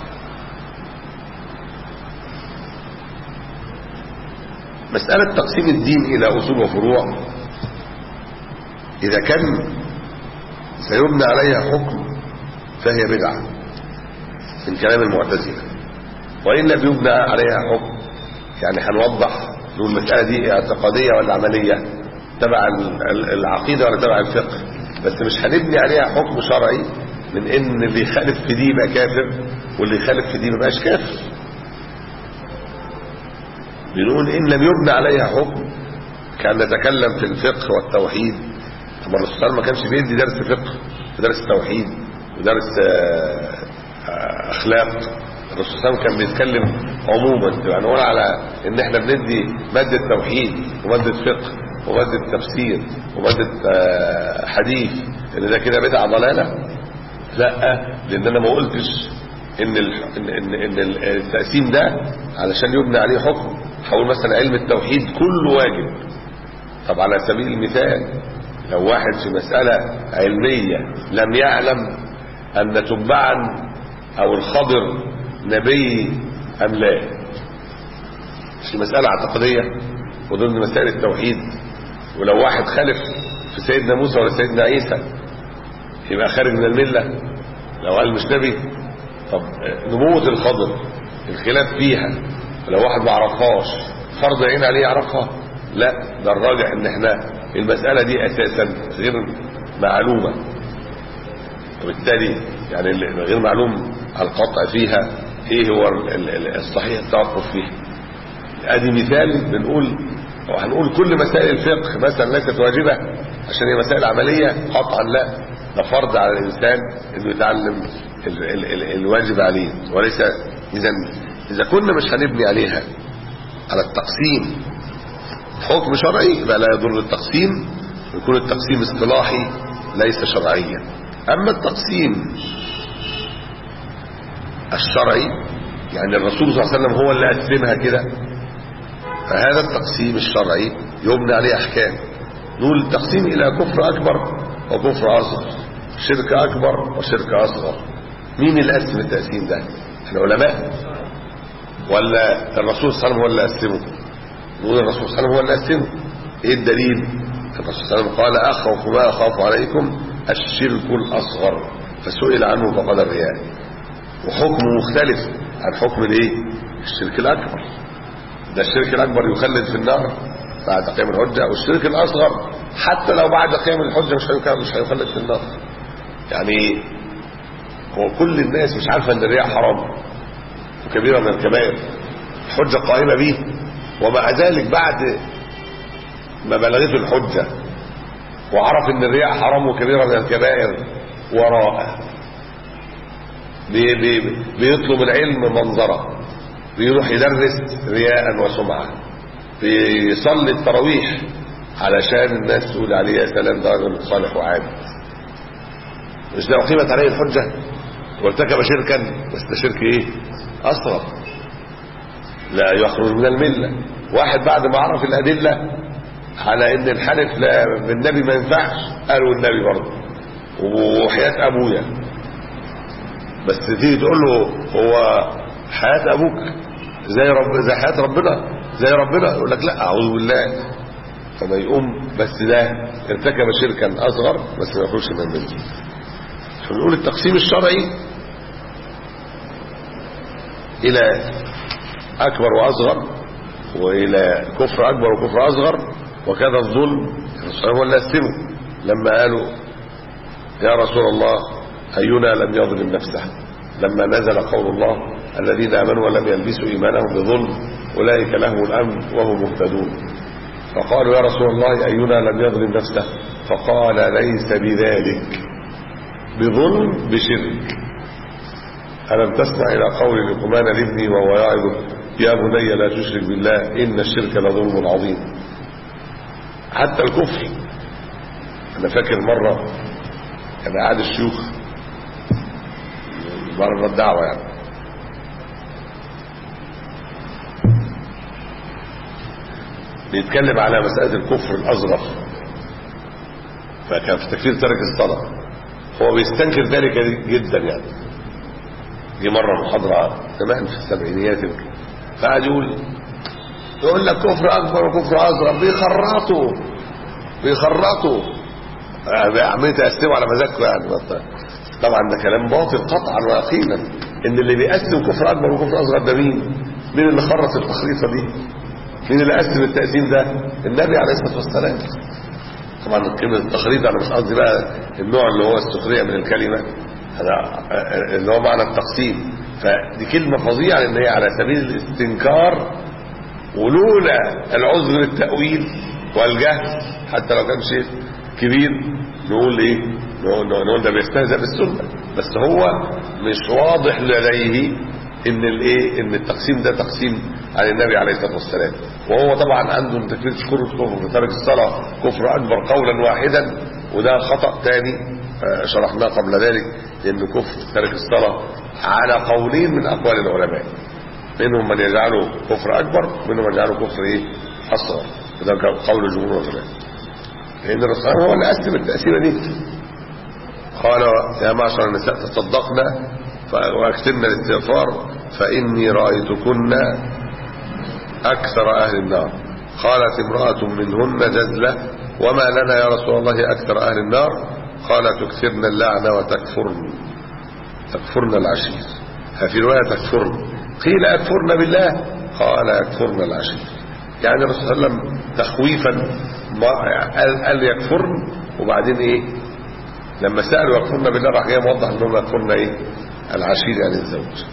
مسألة تقسيم الدين إلى أصول وفروع إذا كان سيبنى عليها حكم فهي بدعة من كلام المعتزلة وإن لم يبنى عليها حكم يعني هنوضح نقول المسألة دي اعتقادية ولا عملية تبع العقيدة ولا تبع الفقه بس مش هنبني عليها حكم شرعي من ان اللي يخالف في دي يبقى كافر واللي يخالف في دي ما يبقاش كافر بنقول ان لم يبنى عليها حكم كان نتكلم في الفقه والتوحيد طب الرسول صلى الله عليه وسلم ما كانش بيدي درس فقه ودرس توحيد ودرس اخلاق الرسول صلى الله عليه وسلم كان بيتكلم عموما يعني نقول على ان احنا بندي ماده توحيد وماده فقه وماده تفسير وماده حديث ان ده كده بدعه ضلاله لا لان انا ما قلتش ان ان ان, إن التقسيم ده علشان يبنى عليه حكم هقول مثلا علم التوحيد كله واجب طب على سبيل المثال لو واحد في مسألة علمية لم يعلم أن تبعا أو الخضر نبي أم لا مش مسألة اعتقادية وضمن مسائل التوحيد ولو واحد خالف في سيدنا موسى ولا سيدنا عيسى يبقى خارج من الملة لو قال مش نبي طب نبوة الخضر الخلاف فيها لو واحد ما عرفهاش فرض عين عليه يعرفها لا ده الراجح ان احنا المسألة دي اساسا غير معلومة وبالتالي يعني غير معلوم القطع فيها ايه هو الصحيح التوقف فيها ادي مثال بنقول وهنقول كل مسائل الفقه مثلا ليست واجبة عشان هي مسائل عملية قطعا لا ده فرض على الانسان انه يتعلم ال ال ال الواجب عليه وليس اذا اذا كنا مش هنبني عليها على التقسيم حكم شرعي يبقى لا يضر التقسيم ويكون التقسيم اصطلاحي ليس شرعيا اما التقسيم الشرعي يعني الرسول صلى الله عليه وسلم هو اللي قسمها كده فهذا التقسيم الشرعي يبنى عليه احكام نقول التقسيم الى كفر اكبر وكفر اصغر شرك اكبر وشرك اصغر مين اللي قسم التقسيم ده العلماء ولا الرسول صلى الله عليه وسلم هو اللي قسمه نقول الرسول صلى الله عليه وسلم هو اللي قسمه ايه الدليل الرسول صلى الله عليه وسلم قال اخوف ما اخاف عليكم الشرك الاصغر فسئل عنه فقال الرياء وحكمه مختلف عن حكم الايه الشرك الاكبر ده الشرك الاكبر يخلد في النار بعد قيام الحجه والشرك الاصغر حتى لو بعد قيام الحجه مش مش هيخلد في النار يعني هو كل الناس مش عارفه ان الرياء حرام وكبيره من الكبائر الحجه قائمه به ومع ذلك بعد ما بلغته الحجه وعرف ان الرياء حرام وكبيرة من الكبائر وراءه بي بي بيطلب العلم منظرة بيروح يدرس رياء وسمعة بيصلي التراويح علشان الناس تقول عليه يا سلام ده راجل صالح وعابد مش لو قيمت عليه الحجة وارتكب شركا بس ده شرك ايه اصغر لا يخرج من الملة واحد بعد ما عرف الادلة على ان الحلف لا بالنبي ما ينفعش قالوا النبي برضه وحياة ابويا بس تيجي تقول له هو حياة ابوك زي رب زي حياة ربنا زي ربنا يقول لك لا اعوذ بالله فما يقوم بس ده ارتكب شركا اصغر بس ما يخرجش من الملة فنقول التقسيم الشرعي الى اكبر واصغر والى كفر اكبر وكفر اصغر وكذا الظلم هو اللي قسمه لما قالوا يا رسول الله اينا لم يظلم نفسه لما نزل قول الله الذين امنوا ولم يلبسوا ايمانهم بظلم اولئك لهم الامن وهم مهتدون فقالوا يا رسول الله اينا لم يظلم نفسه فقال ليس بذلك بظلم بشرك ألم تسمع إلى قول لقمان لابني وهو يعظه يا بني لا تشرك بالله إن الشرك لظلم عظيم حتى الكفر أنا فاكر مرة كان قاعد الشيوخ مرة الدعوة يعني بيتكلم على مسألة الكفر الأصغر فكان في تكفير ترك الصلاة هو بيستنكر ذلك جدا يعني دي مرة محاضرة زمان في السبعينيات فقعد يقول يقول لك كفر أكبر وكفر أصغر بيخرطوا بيخرطوا عملية تقسموا على مزاجكم يعني طبعا ده كلام باطل قطعا ويقينا ان اللي بيقسم كفر أكبر وكفر أصغر ده مين مين اللي خرط التخريطة دي مين اللي قسم التقسيم ده النبي عليه الصلاة والسلام طبعا كلمة التخريط انا مش قصدي بقى النوع اللي هو السخرية من الكلمة هذا اللي هو معنى التقسيم فدي كلمة فظيعة لان هي على سبيل الاستنكار ولولا العذر التأويل والجهل حتى لو كان شيء كبير نقول ايه نقول, نقول ده بيستهزأ بالسنة بس هو مش واضح لديه ان الايه ان التقسيم ده تقسيم عن النبي عليه الصلاه والسلام وهو طبعا عنده تكفير كفر كفر ترك الصلاه كفر اكبر قولا واحدا وده خطا ثاني شرحناه قبل ذلك لان كفر ترك الصلاه على قولين من اقوال العلماء منهم من يجعله كفر اكبر منهم من يجعله كفر ايه اصغر وده قول جمهور العلماء لان الرسول هو اللي قسم التقسيمه دي قال يا معشر النساء تصدقنا واكثرنا الاستغفار فاني رايتكن اكثر اهل النار قالت امراه منهن جزله وما لنا يا رسول الله اكثر اهل النار قال تكثرن اللعنه وتكفرن تكفرن العشير ففي روايه تكفرن قيل اكفرن بالله قال يكفرن العشير يعني الرسول صلى الله عليه وسلم تخويفا قال, قال يكفرن وبعدين ايه لما سالوا يكفرن بالله راح جاي موضح انهم يكفرن ايه العشير يعني الزوج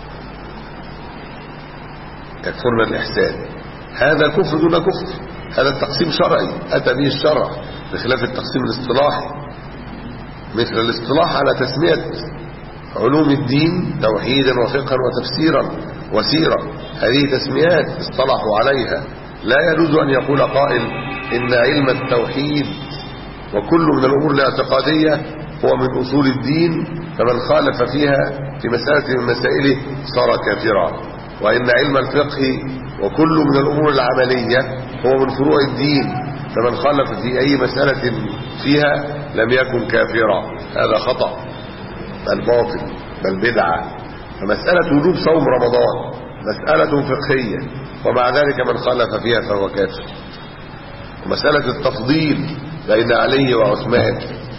يكفرن الإحسان هذا كفر دون كفر هذا التقسيم شرعي أتى به الشرع بخلاف التقسيم الاصطلاحي مثل الاصطلاح على تسمية علوم الدين توحيدا وفقها وتفسيرا وسيرا هذه تسميات اصطلحوا عليها لا يجوز أن يقول قائل إن علم التوحيد وكل من الأمور الاعتقادية هو من أصول الدين فمن خالف فيها في مسألة من مسائله صار كافرا وإن علم الفقه وكل من الأمور العملية هو من فروع الدين فمن خالف في أي مسألة فيها لم يكن كافرا هذا خطأ بل باطل بل بدعة فمسألة وجوب صوم رمضان مسألة فقهية ومع ذلك من خالف فيها فهو كافر ومسألة التفضيل بين علي وعثمان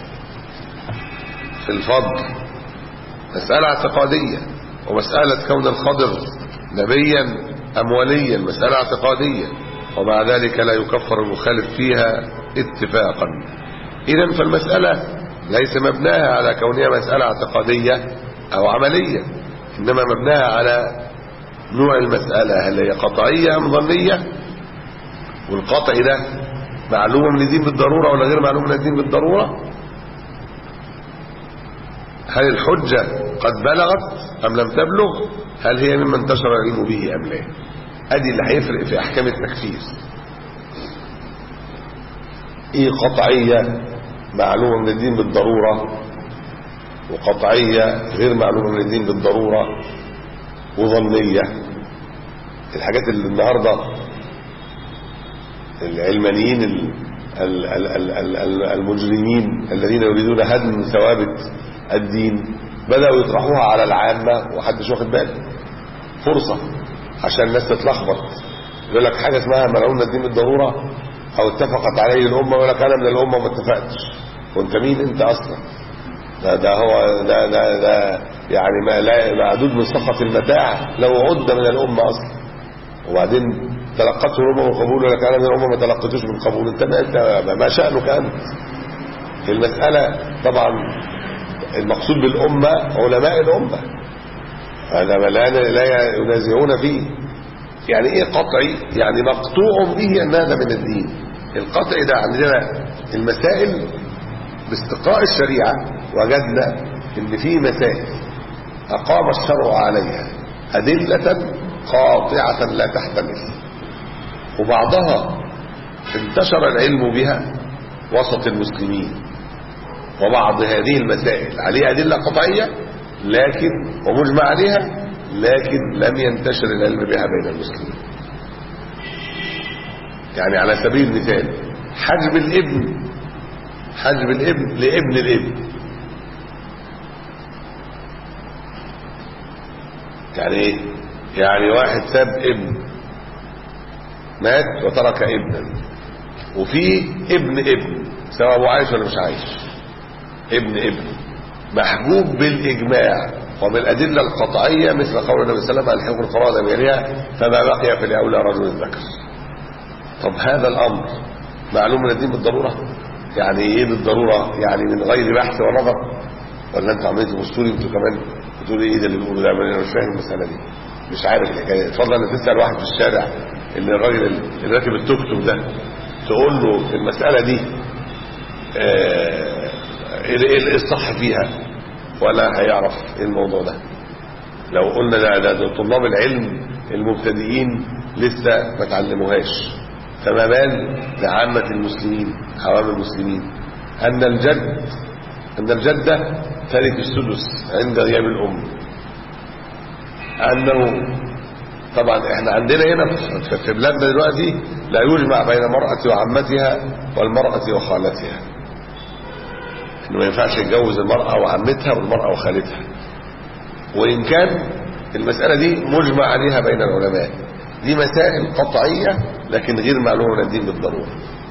في الفضل مسألة اعتقادية ومسألة كون الخضر نبيا أم وليا مسألة اعتقادية ومع ذلك لا يكفر المخالف فيها اتفاقا إذا فالمسألة ليس مبناها على كونها مسألة اعتقادية أو عملية إنما مبناها على نوع المسألة هل هي قطعية أم ظنية والقطع ده معلومة من الدين بالضرورة ولا غير معلومة من الدين بالضرورة هل الحجة قد بلغت أم لم تبلغ هل هي مما انتشر العلم به أم لا أدي اللي هيفرق في أحكام التكفير إيه قطعية معلومة من الدين بالضرورة وقطعية غير معلومة من الدين بالضرورة وظنية الحاجات اللي النهاردة العلمانيين المجرمين الذين يريدون هدم ثوابت الدين بدأوا يطرحوها على العامة وحدش واخد باله فرصة عشان الناس تتلخبط يقول لك حاجة اسمها ملعون الدين بالضرورة او اتفقت عليه الامة ويقول لك انا من الامة وما اتفقتش وانت مين انت اصلا ده, ده هو ده, ده, ده يعني ما لا معدود من سخط المتاع لو عد من الامة اصلا وبعدين تلقته الامة من قبول لك انا من الامة ما تلقتوش من قبول انت انت ما شأنك انت المسألة طبعا المقصود بالامة علماء الامة هذا لا لا ينازعون فيه يعني ايه قطعي يعني مقطوع به ان هذا من الدين القطع ده عندنا المسائل باستقاء الشريعة وجدنا ان في مسائل اقام الشرع عليها ادلة قاطعة لا تحتمل وبعضها انتشر العلم بها وسط المسلمين وبعض هذه المسائل عليها أدلة قطعية لكن ومجمع عليها لكن لم ينتشر العلم بها بين المسلمين يعني على سبيل المثال حجب الابن حجب الابن لابن الابن يعني ايه يعني واحد ساب ابن مات وترك ابنا وفي ابن ابن سواء هو عايش ولا مش عايش ابن ابن محجوب بالاجماع وبالادله القطعيه مثل قول النبي صلى الله عليه وسلم الحق القرآن بيريها فما بقي في الاولى رجل ذكر طب هذا الامر معلوم من الدين بالضروره يعني ايه بالضروره يعني من غير بحث ونظر ولا انتوا عمالين تبصوا لي انتوا كمان بتقولوا ايه ده اللي بيقولوا ده انا مش فاهم المساله دي مش عارف الحكايه اتفضل انك تسال واحد في الشارع اللي الراجل اللي راكب التوك توك ده تقول له المساله دي آه ايه الصح فيها ولا هيعرف ايه الموضوع ده لو قلنا ده, ده, ده طلاب العلم المبتدئين لسه ما تعلموهاش فما بال لعامة المسلمين عوام المسلمين أن الجد أن الجدة ترث السدس عند غياب الأم أنه طبعا احنا عندنا هنا في بلادنا دلوقتي لا يجمع بين المرأة وعمتها والمرأة وخالتها انه ما ينفعش يتجوز المرأة وعمتها والمرأة وخالتها وإن كان المسألة دي مجمع عليها بين العلماء دي مسائل قطعية لكن غير معلومة من الدين بالضرورة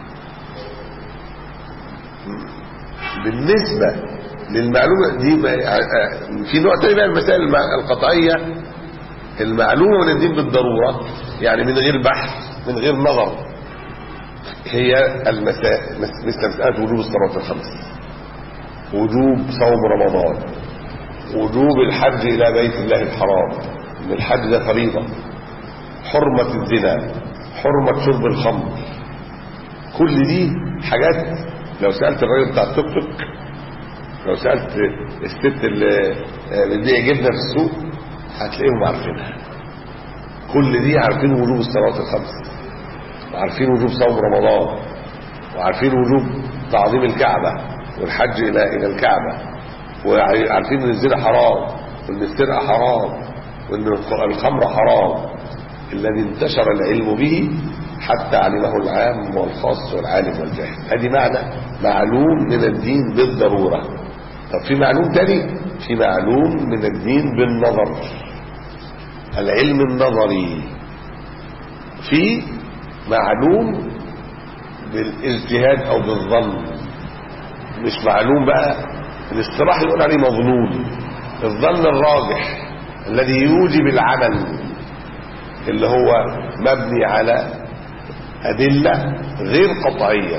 بالنسبة للمعلومة دي في نوع تاني بقى المسائل القطعية المعلومة من الدين بالضرورة يعني من غير بحث من غير نظر هي المسائل مثل مسألة وجوب الصلاة الخمس وجوب صوم رمضان وجوب الحج إلى بيت الله الحرام إن الحج ده فريضة حرمة الزنا حرمة شرب الخمر كل دي حاجات لو سألت الراجل بتاع التوك توك لو سألت الست اللي بتبيع جبنة في السوق هتلاقيهم عارفينها كل دي عارفين وجوب الصلوات الخمس وعارفين وجوب صوم رمضان وعارفين وجوب تعظيم الكعبة والحج إلى إلى الكعبة وعارفين ان الزنا حرام وان السرقة حرام وان الخمر حرام الذي انتشر العلم به حتى علمه العام والخاص والعالم والجاهل هذه معنى معلوم من الدين بالضرورة طب في معلوم تاني في معلوم من الدين بالنظر العلم النظري في معلوم بالاجتهاد او بالظن مش معلوم بقى الاصطلاح يقول عليه مظنون الظن الراجح الذي يوجب العمل اللي هو مبني على أدلة غير قطعية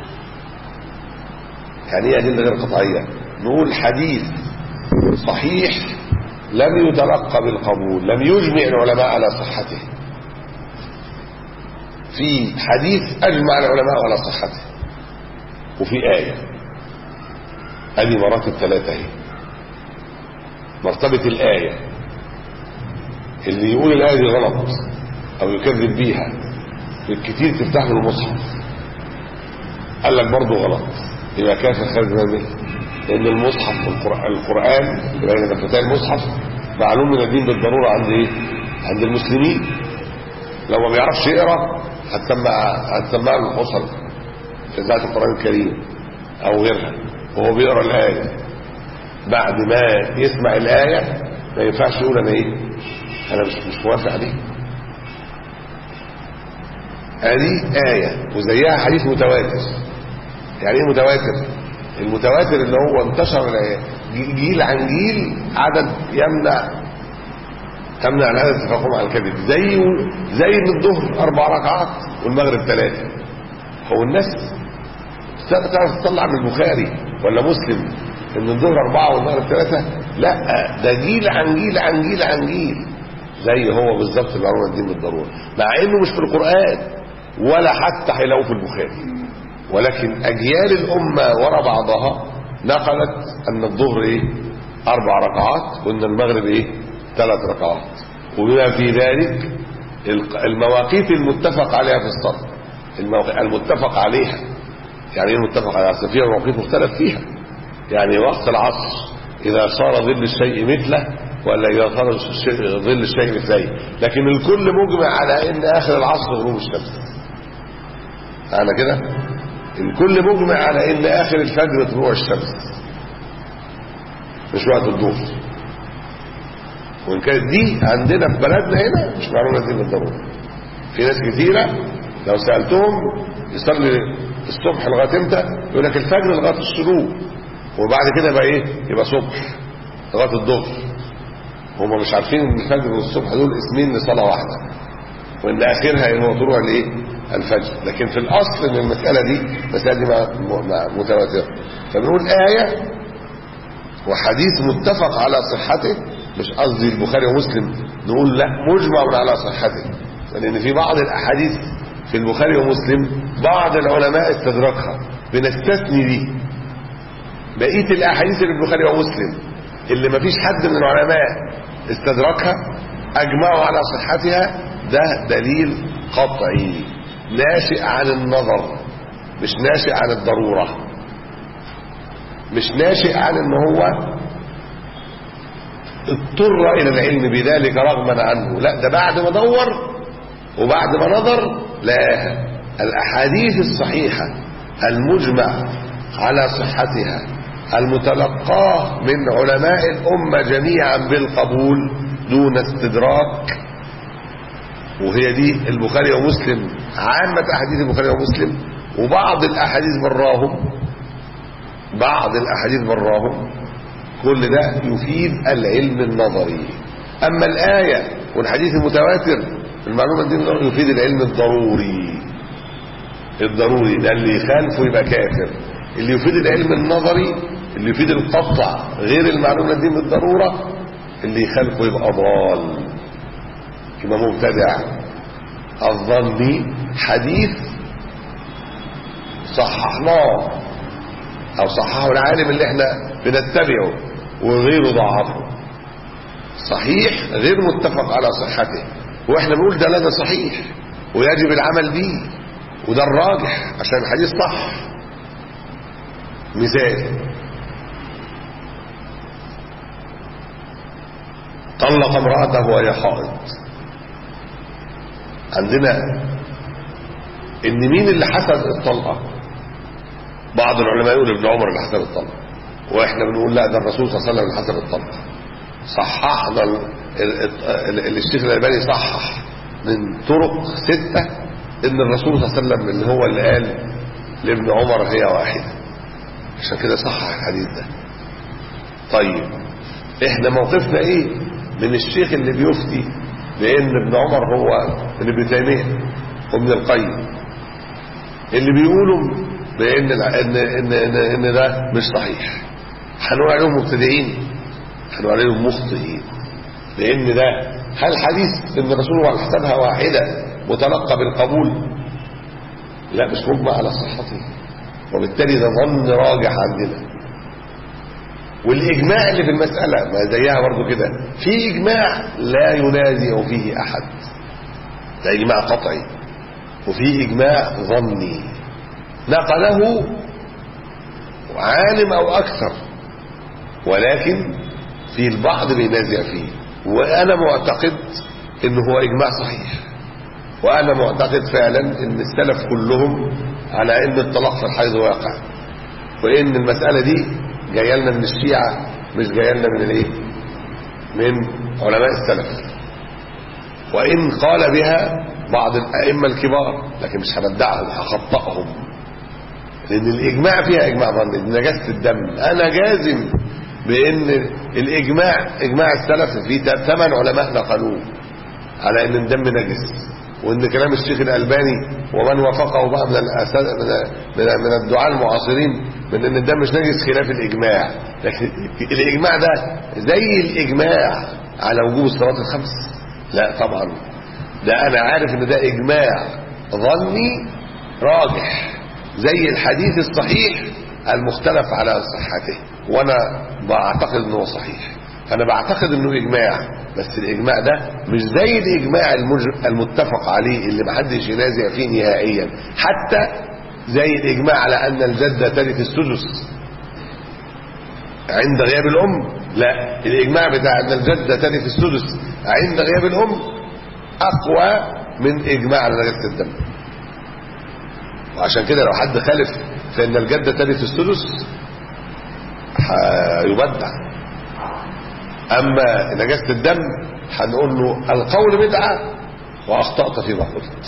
يعني ايه أدلة غير قطعية نقول حديث صحيح لم يتلقى بالقبول لم يجمع العلماء على صحته في حديث أجمع العلماء على صحته وفي آية هذه مراتب ثلاثة اهي مرتبة الآية اللي يقول الآية دي غلط أو يكذب بيها بالكتير تفتح له المصحف قال لك برضه غلط يبقى كافر خارج من المله لأن المصحف القرآن, القرآن يبقى إذا فتاة المصحف معلوم من الدين بالضرورة عند إيه؟ عند المسلمين لو ما بيعرفش يقرا هتسمع هتسمع له الحصل في ذات القرآن الكريم أو غيرها وهو بيقرا الآية بعد ما يسمع الآية ما ينفعش يقول أنا إيه أنا مش مش موافق عليه هذه آية وزيها حديث متواتر يعني ايه متواتر المتواتر اللي هو انتشر جيل عن جيل عدد يمنع تمنع العدد تفاقم على الكذب زي زي ان الظهر اربع ركعات والمغرب ثلاثه هو الناس تعرف تطلع من البخاري ولا مسلم ان الظهر اربعه والمغرب ثلاثه لا ده جيل عن جيل عن جيل عن جيل زي هو بالظبط المعلومه الدين بالضروره مع انه مش في القران ولا حتى هيلاقوه في البخاري ولكن اجيال الامه ورا بعضها نقلت ان الظهر ايه اربع ركعات وان المغرب ايه ثلاث ركعات وبما في ذلك المواقيت المتفق عليها في الصلاه المتفق عليها يعني ايه المتفق عليها اصل فيها مواقيت مختلف فيها يعني وقت العصر اذا صار ظل الشيء مثله ولا اذا صار ظل الشيء مثليه لكن الكل مجمع على ان اخر العصر غروب الشمس انا كده الكل مجمع على ان اخر الفجر طلوع الشمس مش وقت الظهر وان كانت دي عندنا في بلدنا هنا مش معلومه دي بالضروره في ناس كثيره لو سالتهم يصلي الصبح لغايه امتى يقول لك الفجر لغايه الشروق وبعد كده بقى ايه يبقى صبح لغايه الظهر هم مش عارفين ان الفجر والصبح دول اسمين لصلاه واحده وان اخرها هو طلوع الايه الفجر لكن في الاصل ان المساله دي المساله دي متواتره فبنقول ايه وحديث متفق على صحته مش قصدي البخاري ومسلم نقول لا مجمع على صحته لان في بعض الاحاديث في البخاري ومسلم بعض العلماء استدركها بنستثني دي بقيه الاحاديث اللي في البخاري ومسلم اللي ما فيش حد من العلماء استدركها اجمعوا على صحتها ده دليل قطعي ناشئ عن النظر مش ناشئ عن الضرورة مش ناشئ عن ان هو اضطر الى العلم بذلك رغما عنه لا ده بعد ما دور وبعد ما نظر لاها الاحاديث الصحيحة المجمع على صحتها المتلقاه من علماء الامة جميعا بالقبول دون استدراك وهي دي البخاري ومسلم عامة أحاديث البخاري ومسلم وبعض الأحاديث براهم بعض الأحاديث براهم كل ده يفيد العلم النظري أما الآية والحديث المتواتر المعلومة دي يفيد العلم الضروري الضروري ده اللي يخالفه يبقى كافر اللي يفيد العلم النظري اللي يفيد القطع غير المعلومة دي بالضرورة اللي يخالفه يبقى ضال يبقى مبتدع الظني حديث صححناه او صححه العالم اللي احنا بنتبعه وغيره ضعفه صحيح غير متفق على صحته واحنا بنقول ده لا ده صحيح ويجب العمل به وده الراجح عشان الحديث صح مثال طلق امرأته وهي حائض عندنا ان مين اللي حسب الطلقة بعض العلماء يقول ابن عمر اللي حسب الطلقة واحنا بنقول لا ده الرسول صلى الله عليه وسلم اللي حسب الطلقة صححنا الشيخ الالباني صحح من طرق ستة ان الرسول صلى الله عليه وسلم اللي هو اللي قال لابن عمر هي واحدة عشان كده صحح الحديث ده طيب احنا موقفنا ايه من الشيخ اللي بيفتي بان ابن عمر هو ابن تيميه وابن القيم اللي بيقولوا بان ان ان ان, إن ده مش صحيح هنقول عليهم مبتدئين هنقول عليهم مخطئين لان ده هل حديث ان الرسول على حسابها واحده متلقى بالقبول لا مش مجمع على صحته وبالتالي ده ظن راجح عندنا والإجماع اللي في المسألة ما زيها برضو كده في إجماع لا ينازع فيه أحد ده إجماع قطعي وفي إجماع ظني نقله عالم أو أكثر ولكن في البعض بينازع فيه وأنا معتقد إنه هو إجماع صحيح وأنا معتقد فعلا إن السلف كلهم على إن الطلاق في الحيض واقع وإن المسألة دي جايه لنا من الشيعة مش جايه لنا من الايه من علماء السلف وإن قال بها بعض الأئمة الكبار لكن مش هبدعهم هخطئهم لأن الإجماع فيها إجماع ظني نجاسة الدم أنا جازم بأن الإجماع إجماع السلف في ثمان علماء نقلوه على أن الدم نجس وان كلام الشيخ الالباني ومن وافقه بقى من من من الدعاء المعاصرين من ان الدم مش نجس خلاف الاجماع لكن الاجماع ده زي الاجماع على وجوب الصلاه الخمس لا طبعا ده انا عارف ان ده اجماع ظني راجح زي الحديث الصحيح المختلف على صحته وانا بعتقد انه صحيح فانا بعتقد انه اجماع بس الاجماع ده مش زي الاجماع المتفق عليه اللي محدش ينازع فيه نهائيا حتى زي الاجماع على ان الجده ترث السدس عند غياب الام لا الاجماع بتاع ان الجده ترث السدس عند غياب الام اقوى من اجماع على نجاسه الدم وعشان كده لو حد خالف فان الجده ترث السدس هيبدع اما نجاسه الدم هنقول له القول بدعه واخطات فيما قلت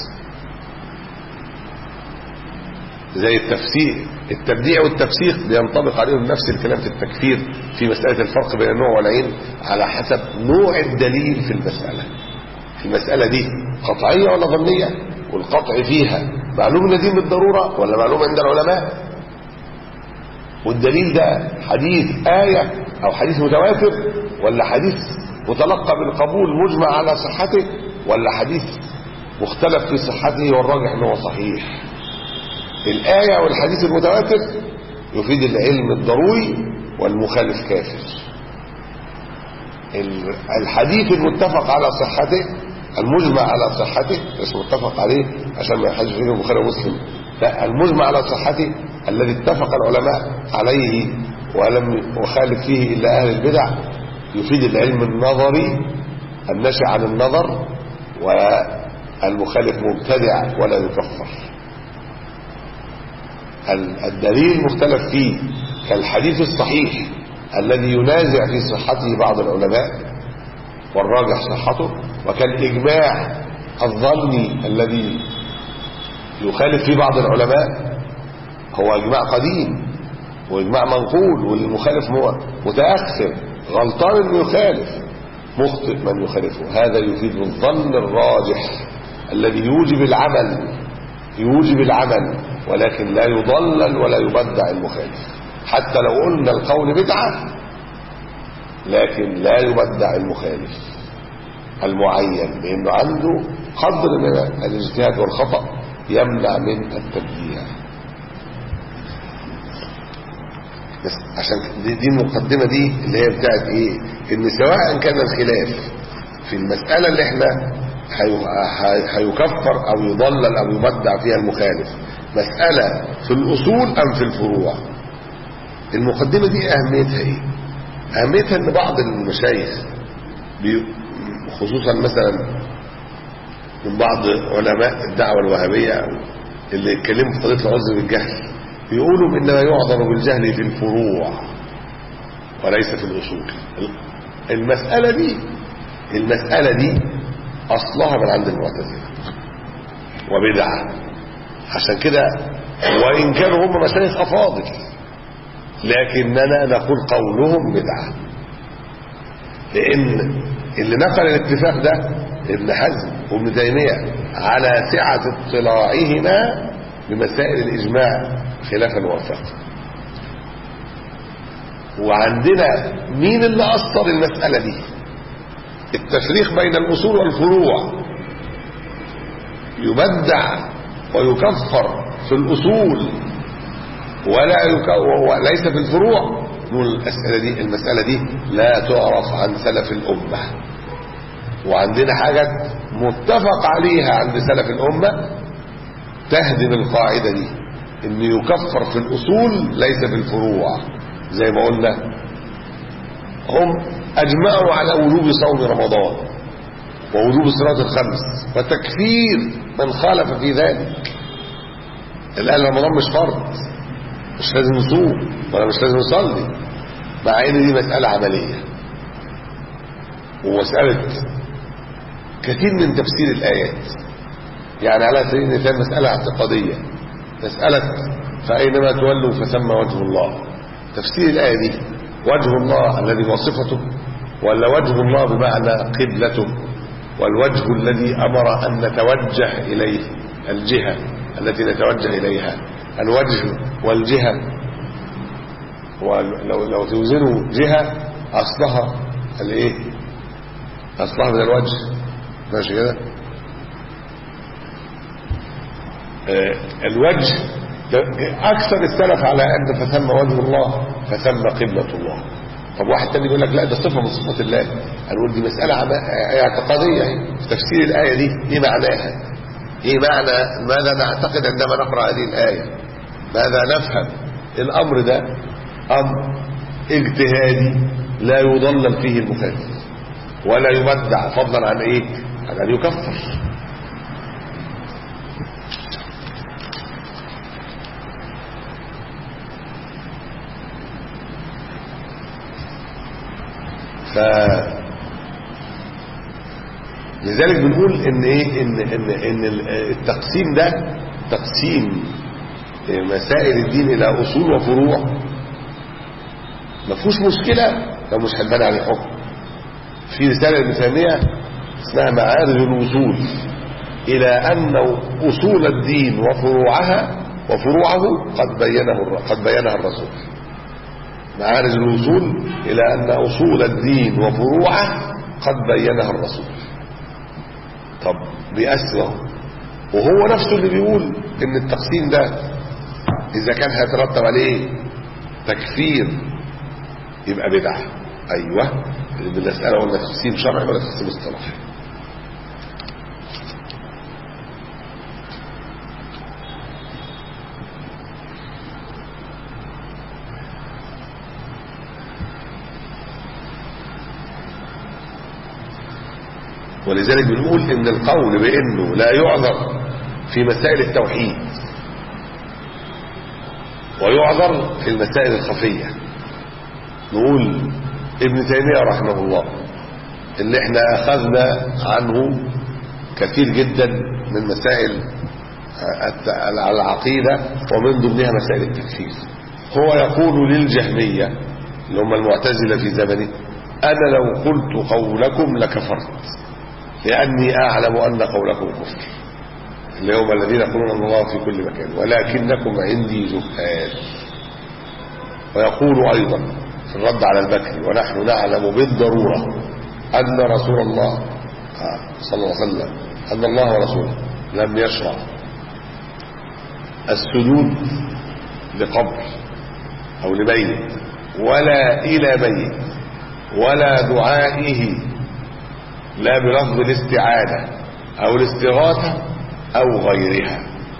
زي التفسير التبديع والتفسيق بينطبق عليهم نفس الكلام في التكفير في مسألة الفرق بين النوع والعين على حسب نوع الدليل في المسألة في المسألة دي قطعية ولا ظنية والقطع فيها معلوم نديم بالضرورة ولا معلوم عند العلماء والدليل ده حديث آية أو حديث متواتر ولا حديث متلقى بالقبول مجمع على صحته ولا حديث مختلف في صحته والراجح انه صحيح الآية والحديث المتواتر يفيد العلم الضروري والمخالف كافر الحديث المتفق على صحته المجمع على صحته مش متفق عليه عشان ما يحدش فيه البخاري ومسلم لا المجمع على صحته الذي اتفق العلماء عليه ولم يخالف فيه إلا أهل البدع يفيد العلم النظري النشأ عن النظر والمخالف مبتدع ولا يكفر الدليل مختلف فيه كالحديث الصحيح الذي ينازع في صحته بعض العلماء والراجح صحته وكالإجماع الظني الذي يخالف فيه بعض العلماء هو إجماع قديم وإجماع منقول والمخالف متأخر غلطان انه يخالف مخطئ من يخالفه هذا يفيد الظن الراجح الذي يوجب العمل يوجب العمل ولكن لا يضلل ولا يبدع المخالف حتى لو قلنا القول بدعة لكن لا يبدع المخالف المعين لأنه عنده قدر من الاجتهاد والخطأ يمنع من التبديع بس عشان دي, دي المقدمة دي اللي هي بتاعت ايه ان سواء كان الخلاف في المسألة اللي احنا هيكفر او يضلل او يبدع فيها المخالف مسألة في الاصول ام في الفروع المقدمة دي اهميتها ايه اهميتها ان بعض المشايخ خصوصا مثلا من بعض علماء الدعوة الوهابية اللي اتكلموا في قضية العذر بالجهل يقولوا انما يعذر بالجهل في الفروع وليس في الاصول المسألة دي المسألة دي اصلها من عند المعتزلة وبدعة عشان كده وان كانوا هم مشايخ افاضل لكننا نقول قولهم بدعة لان اللي نقل الاتفاق ده ابن حزم وابن تيمية على سعة اطلاعهما بمسائل الإجماع خلافا وفقا وعندنا مين اللي أصل المسألة دي التفريق بين الأصول والفروع يبدع ويكفر في الأصول ولا يك... وليس في الفروع نقول المسألة دي المسألة دي لا تعرف عن سلف الأمة وعندنا حاجة متفق عليها عند سلف الأمة تهدم القاعدة دي ان يكفر في الأصول ليس في الفروع زي ما قلنا هم أجمعوا على وجوب صوم رمضان ووجوب الصلاة الخمس وتكفير من خالف في ذلك الآن رمضان مش فرض مش لازم نصوم ولا مش لازم نصلي مع ان دي مسألة عملية ومسألة كثير من تفسير الآيات يعني على سبيل المثال مسألة اعتقادية مسألة فأينما تولوا فثم وجه الله تفسير الآية دي وجه الله الذي وصفته ولا وجه الله بمعنى قبلته والوجه الذي أمر أن نتوجه إليه الجهة التي نتوجه إليها الوجه والجهة ولو لو توزنوا جهة أصلها الايه أصلها من الوجه ماشي كده آه الوجه أكثر السلف على أن فثم وجه الله فثم قبلة الله طب واحد تاني يقول لك لا ده صفة من صفات الله هنقول دي مسألة اعتقادية في تفسير الآية دي ايه معناها ايه معنى ماذا نعتقد عندما نقرأ هذه الآية ماذا نفهم الأمر ده أمر اجتهادي لا يضلل فيه المخالف ولا يبدع فضلا عن ايه عن ان يكفر ف لذلك بنقول ان ايه ان ان ان التقسيم ده تقسيم مسائل الدين الى اصول وفروع ما فيهوش مشكله لو مش هنبني عليه حكم في رساله ابن تيميه اسمها معارج الوصول الى ان اصول الدين وفروعها وفروعه قد بينه قد بينها الرسول معارج الوصول الى ان اصول الدين وفروعه قد بينها الرسول طب بأسره وهو نفسه اللي بيقول ان التقسيم ده اذا كان هيترتب عليه تكفير يبقى بدعة ايوه بالمسألة ولا تقسيم شرعي ولا تقسيم اصطلاحي ولذلك بنقول ان القول بانه لا يعذر في مسائل التوحيد ويعذر في المسائل الخفية نقول ابن تيمية رحمه الله اللي احنا اخذنا عنه كثير جدا من مسائل العقيدة ومن ضمنها مسائل التكفير هو يقول للجهمية اللي هم المعتزلة في زمنه انا لو قلت قولكم لكفرت لأني أعلم أن قولكم كفر اللي هم الذين يقولون أن الله في كل مكان ولكنكم عندي جهال ويقول أيضا في الرد على البكري ونحن نعلم بالضرورة أن رسول الله صلى الله عليه وسلم أن الله ورسوله لم يشرع السجود لقبر أو لميت ولا إلى ميت ولا دعائه لا بلفظ الاستعانة أو الاستغاثة أو غيرها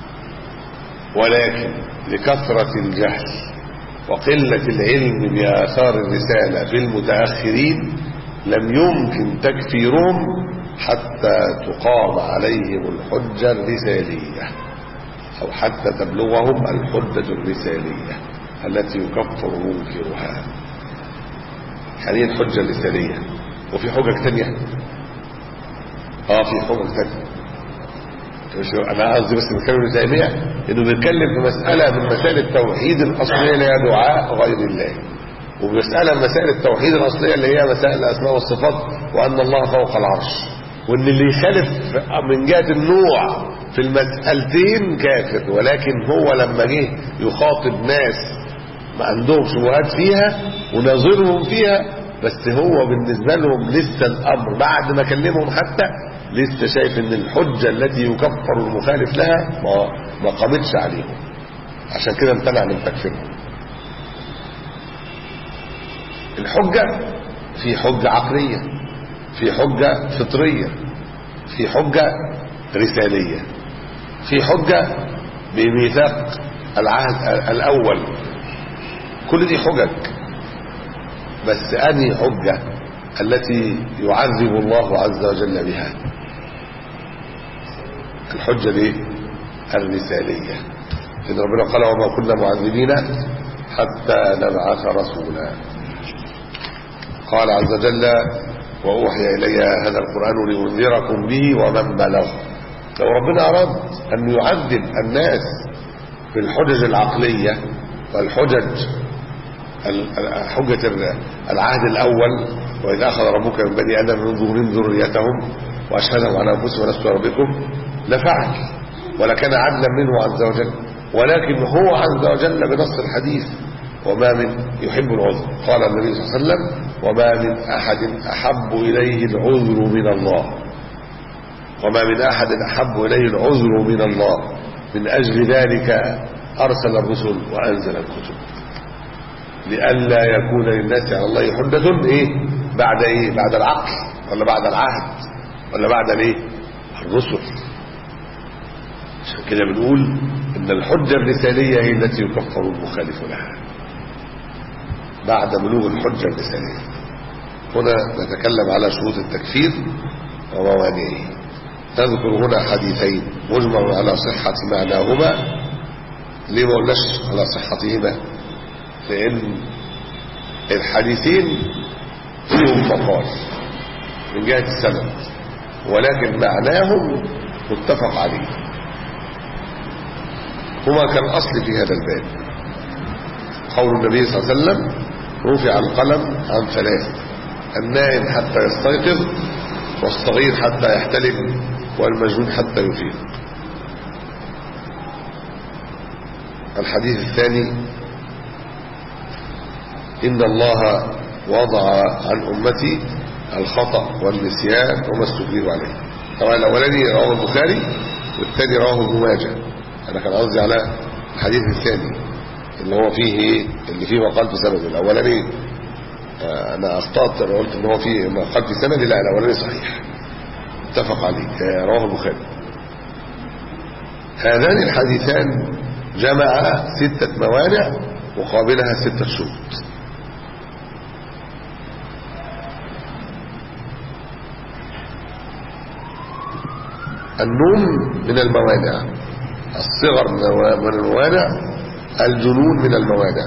ولكن لكثرة الجهل وقلة العلم بآثار الرسالة في المتأخرين لم يمكن تكفيرهم حتى تقام عليهم الحجة الرسالية أو حتى تبلغهم الحجة الرسالية التي يكفر منكرها يعني الحجة الرسالية وفي حجج تانية اه في حجج تانية مش انا قصدي بس بتكلم ابن تيميه انه بيتكلم في مساله من مسائل التوحيد الاصليه اللي هي دعاء غير الله ومساله من مسائل التوحيد الاصليه اللي هي مسائل الاسماء والصفات وان الله فوق العرش وان اللي يخالف من جهه النوع في المسالتين كافر ولكن هو لما جه يخاطب ناس ما عندهم شبهات فيها وناظرهم فيها بس هو بالنسبه لهم لسه الامر بعد ما كلمهم حتى لسه شايف ان الحجة التي يكفر المخالف لها ما ما قامتش عليهم عشان كده امتنع من تكفيرهم الحجة في حجة عقلية في حجة فطرية في حجة رسالية في حجة بميثاق العهد الأول كل دي حجج بس أنهي حجة التي يعذب الله عز وجل بها الحجة دي الرسالية إن ربنا قال وما كنا معذبين حتى نبعث رسولا قال عز وجل وأوحي إلي هذا القرآن لأنذركم به ومن بلغ لو ربنا أراد أن يعذب الناس بالحجج العقلية والحجج حجة العهد الأول وإذ أخذ ربك من بني آدم من ظهورهم ذريتهم وأشهدهم على أنفسهم ولست ربكم لفعل ولكان عدلا منه عز وجل ولكن هو عز وجل بنص الحديث وما من يحب العذر قال النبي صلى الله عليه وسلم وما من أحد أحب إليه العذر من الله وما من أحد أحب إليه العذر من الله من أجل ذلك أرسل الرسل وأنزل الكتب لئلا يكون للناس على الله حجة إيه بعد إيه بعد العقل ولا بعد العهد ولا بعد الإيه الرسل عشان كده بنقول إن الحجة الرسالية هي التي يكفر المخالف لها بعد بلوغ الحجة الرسالية هنا نتكلم على شروط التكفير وموانعه نذكر هنا حديثين مجمع على صحة معناهما ليه ما قلناش على صحتهما لأن الحديثين فيهم مقال من جهة السند ولكن معناهم متفق عليه هما كالأصل في هذا الباب قول النبي صلى الله عليه وسلم رفع القلم عن ثلاث النائم حتى يستيقظ والصغير حتى يحتلم والمجنون حتى يفيق الحديث الثاني إن الله وضع عن أمتي الخطأ والنسيان وما استكبروا عليه طبعا الأولاني رواه البخاري والثاني رواه ابن ماجه أنا كان قصدي على الحديث الثاني اللي هو فيه اللي فيه مقال في سند الأولاني أنا أخطأت قلت إن هو فيه مقال في سند لا الأولاني صحيح اتفق عليه رواه البخاري هذان الحديثان جمع ستة موانع مقابلها ستة شروط النوم من الموانع الصغر من الموانع الجنون من الموانع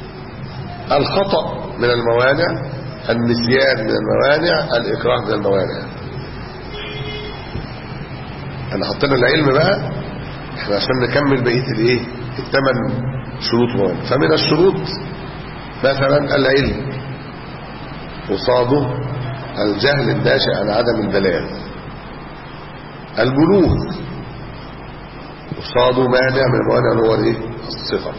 الخطأ من الموانع النسيان من الموانع الإكراه من الموانع انا حطينا العلم بقى احنا عشان نكمل بقيه الايه الثمان شروط موانع فمن الشروط مثلا العلم قصاده الجهل الناشئ عن عدم البلاغ البلوغ قصاده مانع من الموانع اللي هو الايه الصفر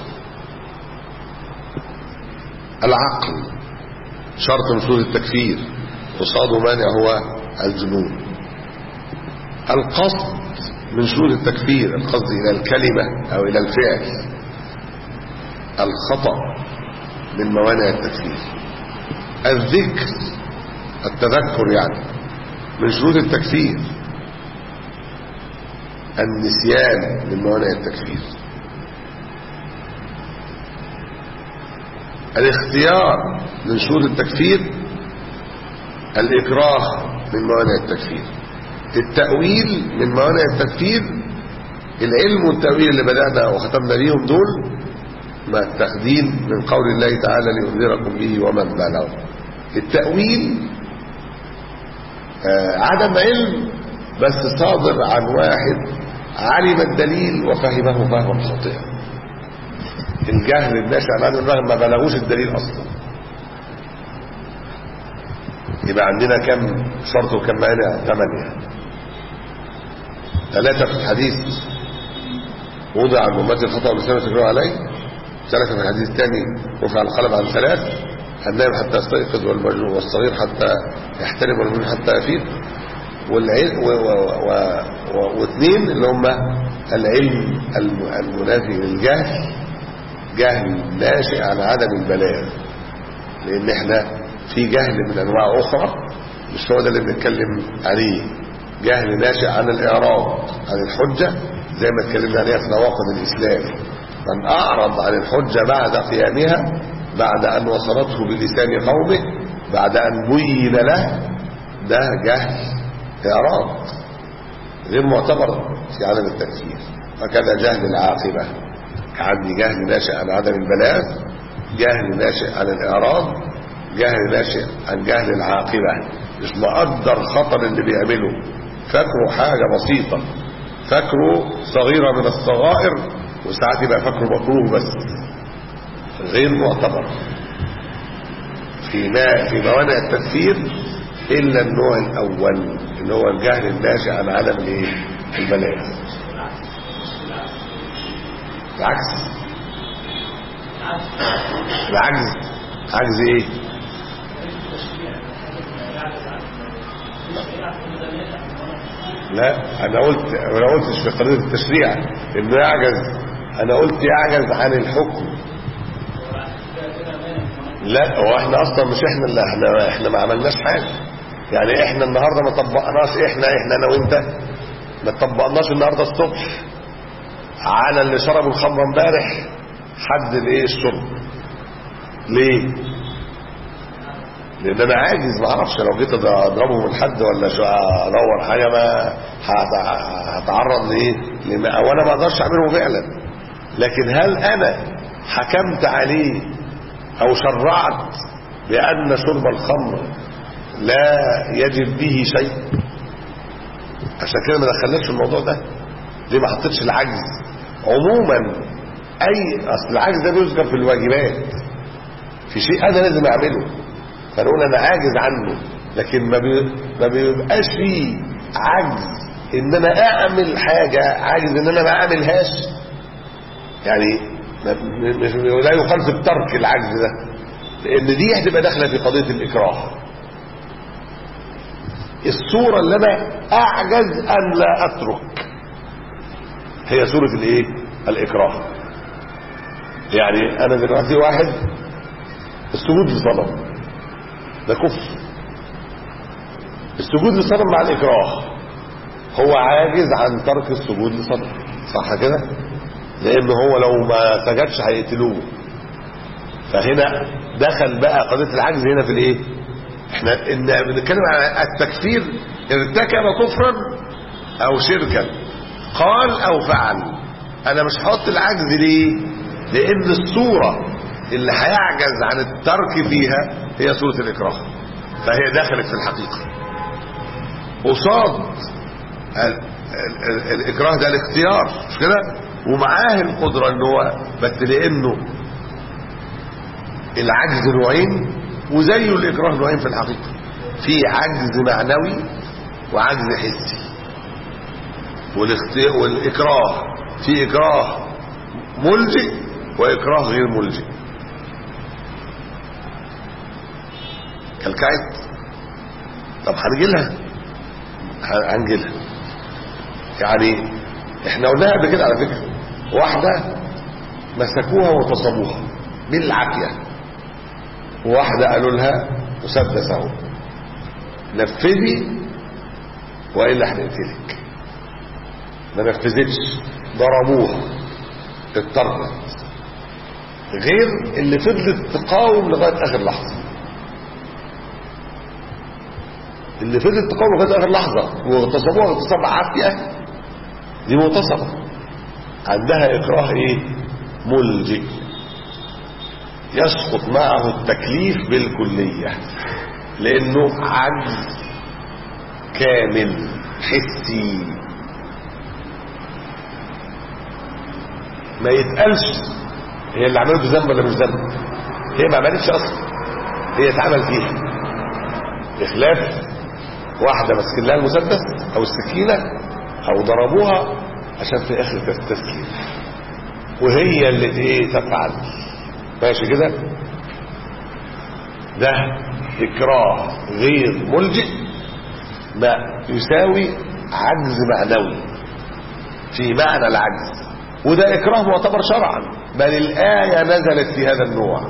العقل شرط من شروط التكفير قصاده مانع هو الجنون القصد من شروط التكفير القصد إلى الكلمة أو إلى الفعل الخطأ من موانع التكفير الذكر التذكر يعني من شروط التكفير النسيان من موانع التكفير الاختيار من شروط التكفير الإكراه من موانع التكفير التأويل من موانع التكفير العلم والتأويل اللي بدأنا وختمنا بيهم دول متاخدين من قول الله تعالى لينذركم به ومن بلغ التأويل آه عدم علم بس صادر عن واحد علم الدليل وفهمه فهما خاطئا الجهل الناشئ عن عدم الفهم ما بلغوش الدليل اصلا يبقى عندنا كم شرط وكم مانع ثمانية ثلاثة في الحديث وضع عن أمتي الخطأ والنسيان تكرر عليه ثلاثة في الحديث الثاني رفع القلم عن ثلاث النائم حتى يستيقظ والمجنون والصغير حتى يحترم والمجنون حتى يفيد والعلم واثنين اللي هم العلم الم- المنافي للجهل جهل ناشئ عن عدم البلاغ لان احنا في جهل من انواع اخرى مش هو ده اللي بنتكلم عليه جهل ناشئ عن الاعراض عن الحجه زي ما اتكلمنا عليها في نواقض الاسلام من اعرض عن الحجه بعد قيامها بعد ان وصلته بلسان قومه بعد ان بين له ده جهل اعراض غير معتبر في عالم التكفير وكذا جهل العاقبه عندي جهل ناشئ عن عدم البلاغ جهل ناشئ عن الإعراض جهل ناشئ عن جهل العاقبة مش مقدر خطر اللي بيعمله فاكره حاجة بسيطة فاكره صغيرة من الصغائر وساعات يبقى فاكره مكروه بس غير معتبر في ما في موانع التكفير إلا النوع الأول اللي هو الجهل الناشئ عن عدم الايه؟ البلاغ العكس العجز عجز ايه لا انا قلت انا قلتش في قضيه التشريع انه يعجز انا قلت يعجز عن الحكم لا هو احنا اصلا مش احنا اللي احنا احنا ما عملناش حاجه يعني احنا النهارده ما طبقناش احنا احنا انا وانت ما طبقناش النهارده الصبح على اللي شربوا الخمره امبارح حد الايه الشرب ليه لان انا عاجز ما اعرفش لو جيت اضربه من حد ولا شو ادور حاجه ما هت- هتعرض لايه لما او انا ما اقدرش اعمله فعلا لكن هل انا حكمت عليه او شرعت بان شرب الخمر لا يجب به شيء عشان كده ما دخلناش في الموضوع ده ليه ما حطيتش العجز عموما اي اصل العجز ده بيذكر في الواجبات في شيء انا لازم اعمله فنقول انا عاجز عنه لكن ما بي... ما بيبقاش فيه عجز ان انا اعمل حاجه عاجز ان انا ما اعملهاش يعني ما- م- مش لا يقال في الترك العجز ده لان دي هتبقى داخله في قضيه الاكراه الصوره اللي انا اعجز ان لا اترك هي سوره الايه الاكراه يعني انا دلوقتي واحد السجود للصنم ده كفر السجود للصنم مع الاكراه هو عاجز عن ترك السجود للصنم صح كده لان هو لو ما سجدش هيقتلوه فهنا دخل بقى قضيه العجز هنا في الايه احنا إن بنتكلم على التكفير ارتكب كفرا او شركا قال او فعل انا مش هحط العجز ليه لان الصوره اللي هيعجز عن الترك فيها هي صوره الاكراه فهي دخلت في الحقيقه قصاد ال- ال- ال- الاكراه ده الاختيار مش كده ومعاه القدره ان هو بس لانه العجز نوعين وزيه الاكراه نوعين في الحقيقه في عجز معنوي وعجز حسي والاخت- والاكراه في اكراه ملجئ واكراه غير ملجئ كالكعب طب هنجي لها هنجي لها يعني احنا قلناها قبل كده على فكره واحده مسكوها وتصبوها بالعافيه وواحده قالوا لها مسدس اهو نفذي والا هنقتلك ما نفذتش ضربوها اضطرت غير اللي فضلت تقاوم لغايه اخر لحظه اللي فضلت تقاوم لغايه اخر لحظه واغتصبوها اغتصاب عافيه دي مغتصبه عندها اكراه ايه ملجئ يسقط معه التكليف بالكليه لانه عجز كامل حسي ما يتقالش هي اللي عملته ذنب ولا مش ذنب هي ما عملتش اصلا هي اتعمل فيها بخلاف واحده ماسكين لها المسدس او السكينه او ضربوها عشان في الاخر تستسلم وهي اللي ايه تفعل ماشي كده ده اكراه غير ملجئ ما يساوي عجز معنوي في معنى العجز وده إكراه معتبر شرعا بل الآية نزلت في هذا النوع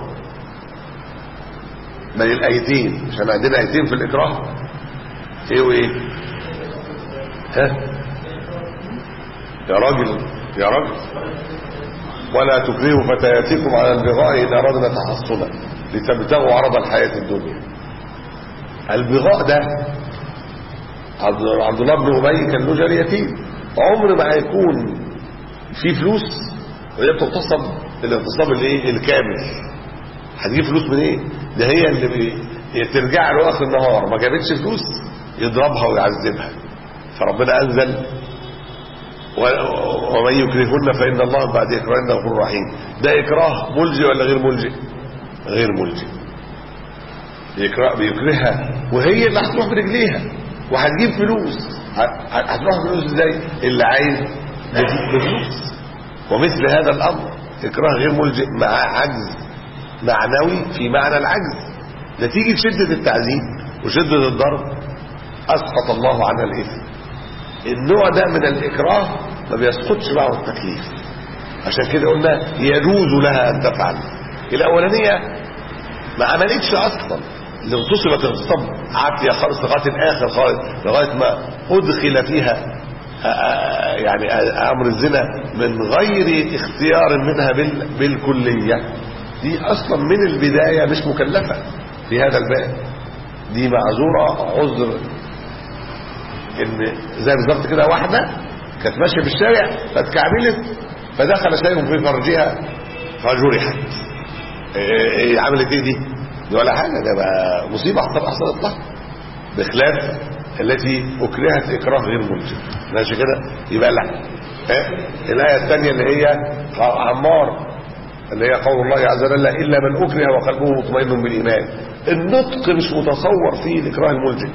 بل الآيتين عشان عندنا آيتين في الإكراه إيه وإيه ها يا راجل يا راجل ولا تكرهوا فتياتكم على البغاء إن أردنا تحصنا لتبتغوا عرض الحياة الدنيا البغاء ده عبد عبد الله بن أبي كان له جاريتين عمر ما هيكون في فلوس وهي بتغتصب الاغتصاب الايه الكامل هتجيب فلوس من ايه ده هي اللي بي... ترجع له اخر النهار ما جابتش فلوس يضربها ويعذبها فربنا انزل و... ومن يكرهن فان الله بعد اكراهن غفور رحيم ده اكراه ملجئ ولا غير ملجئ غير ملجئ يكره بيكرهها وهي اللي هتروح برجليها وهتجيب فلوس ه- هتروح فلوس ازاي اللي عايز يجيب بفلوس ومثل هذا الامر اكراه غير ملجئ مع عجز معنوي في معنى العجز نتيجة شدة التعذيب وشدة الضرب اسقط الله عنها الاثم النوع ده من الاكراه ما بيسقطش معه التكليف عشان كده قلنا يجوز لها ان تفعل الاولانيه ما عملتش اصلا اللي اغتصبت اغتصاب عافيه خالص لغايه الاخر خالص لغايه ما ادخل فيها آه، آه، يعني آه، امر الزنا من غير اختيار منها بال- بالكليه دي اصلا من البدايه مش مكلفه في هذا الباب دي معذوره عذر ان زي بالظبط كده واحده كانت ماشيه في الشارع فاتكعبلت فدخل شيء في فرجها فجرحت إيه إيه عملت ايه دي دي ولا حاجه ده بقى مصيبه حصل حصلت لها بخلاف التي اكرهت اكراه غير ملزم ماشي كده يبقى لا إيه؟ الايه الثانيه اللي هي عمار اللي هي قول الله عز وجل الا من اكره وقلبه مطمئن بالايمان النطق مش متصور فيه الاكراه الملزم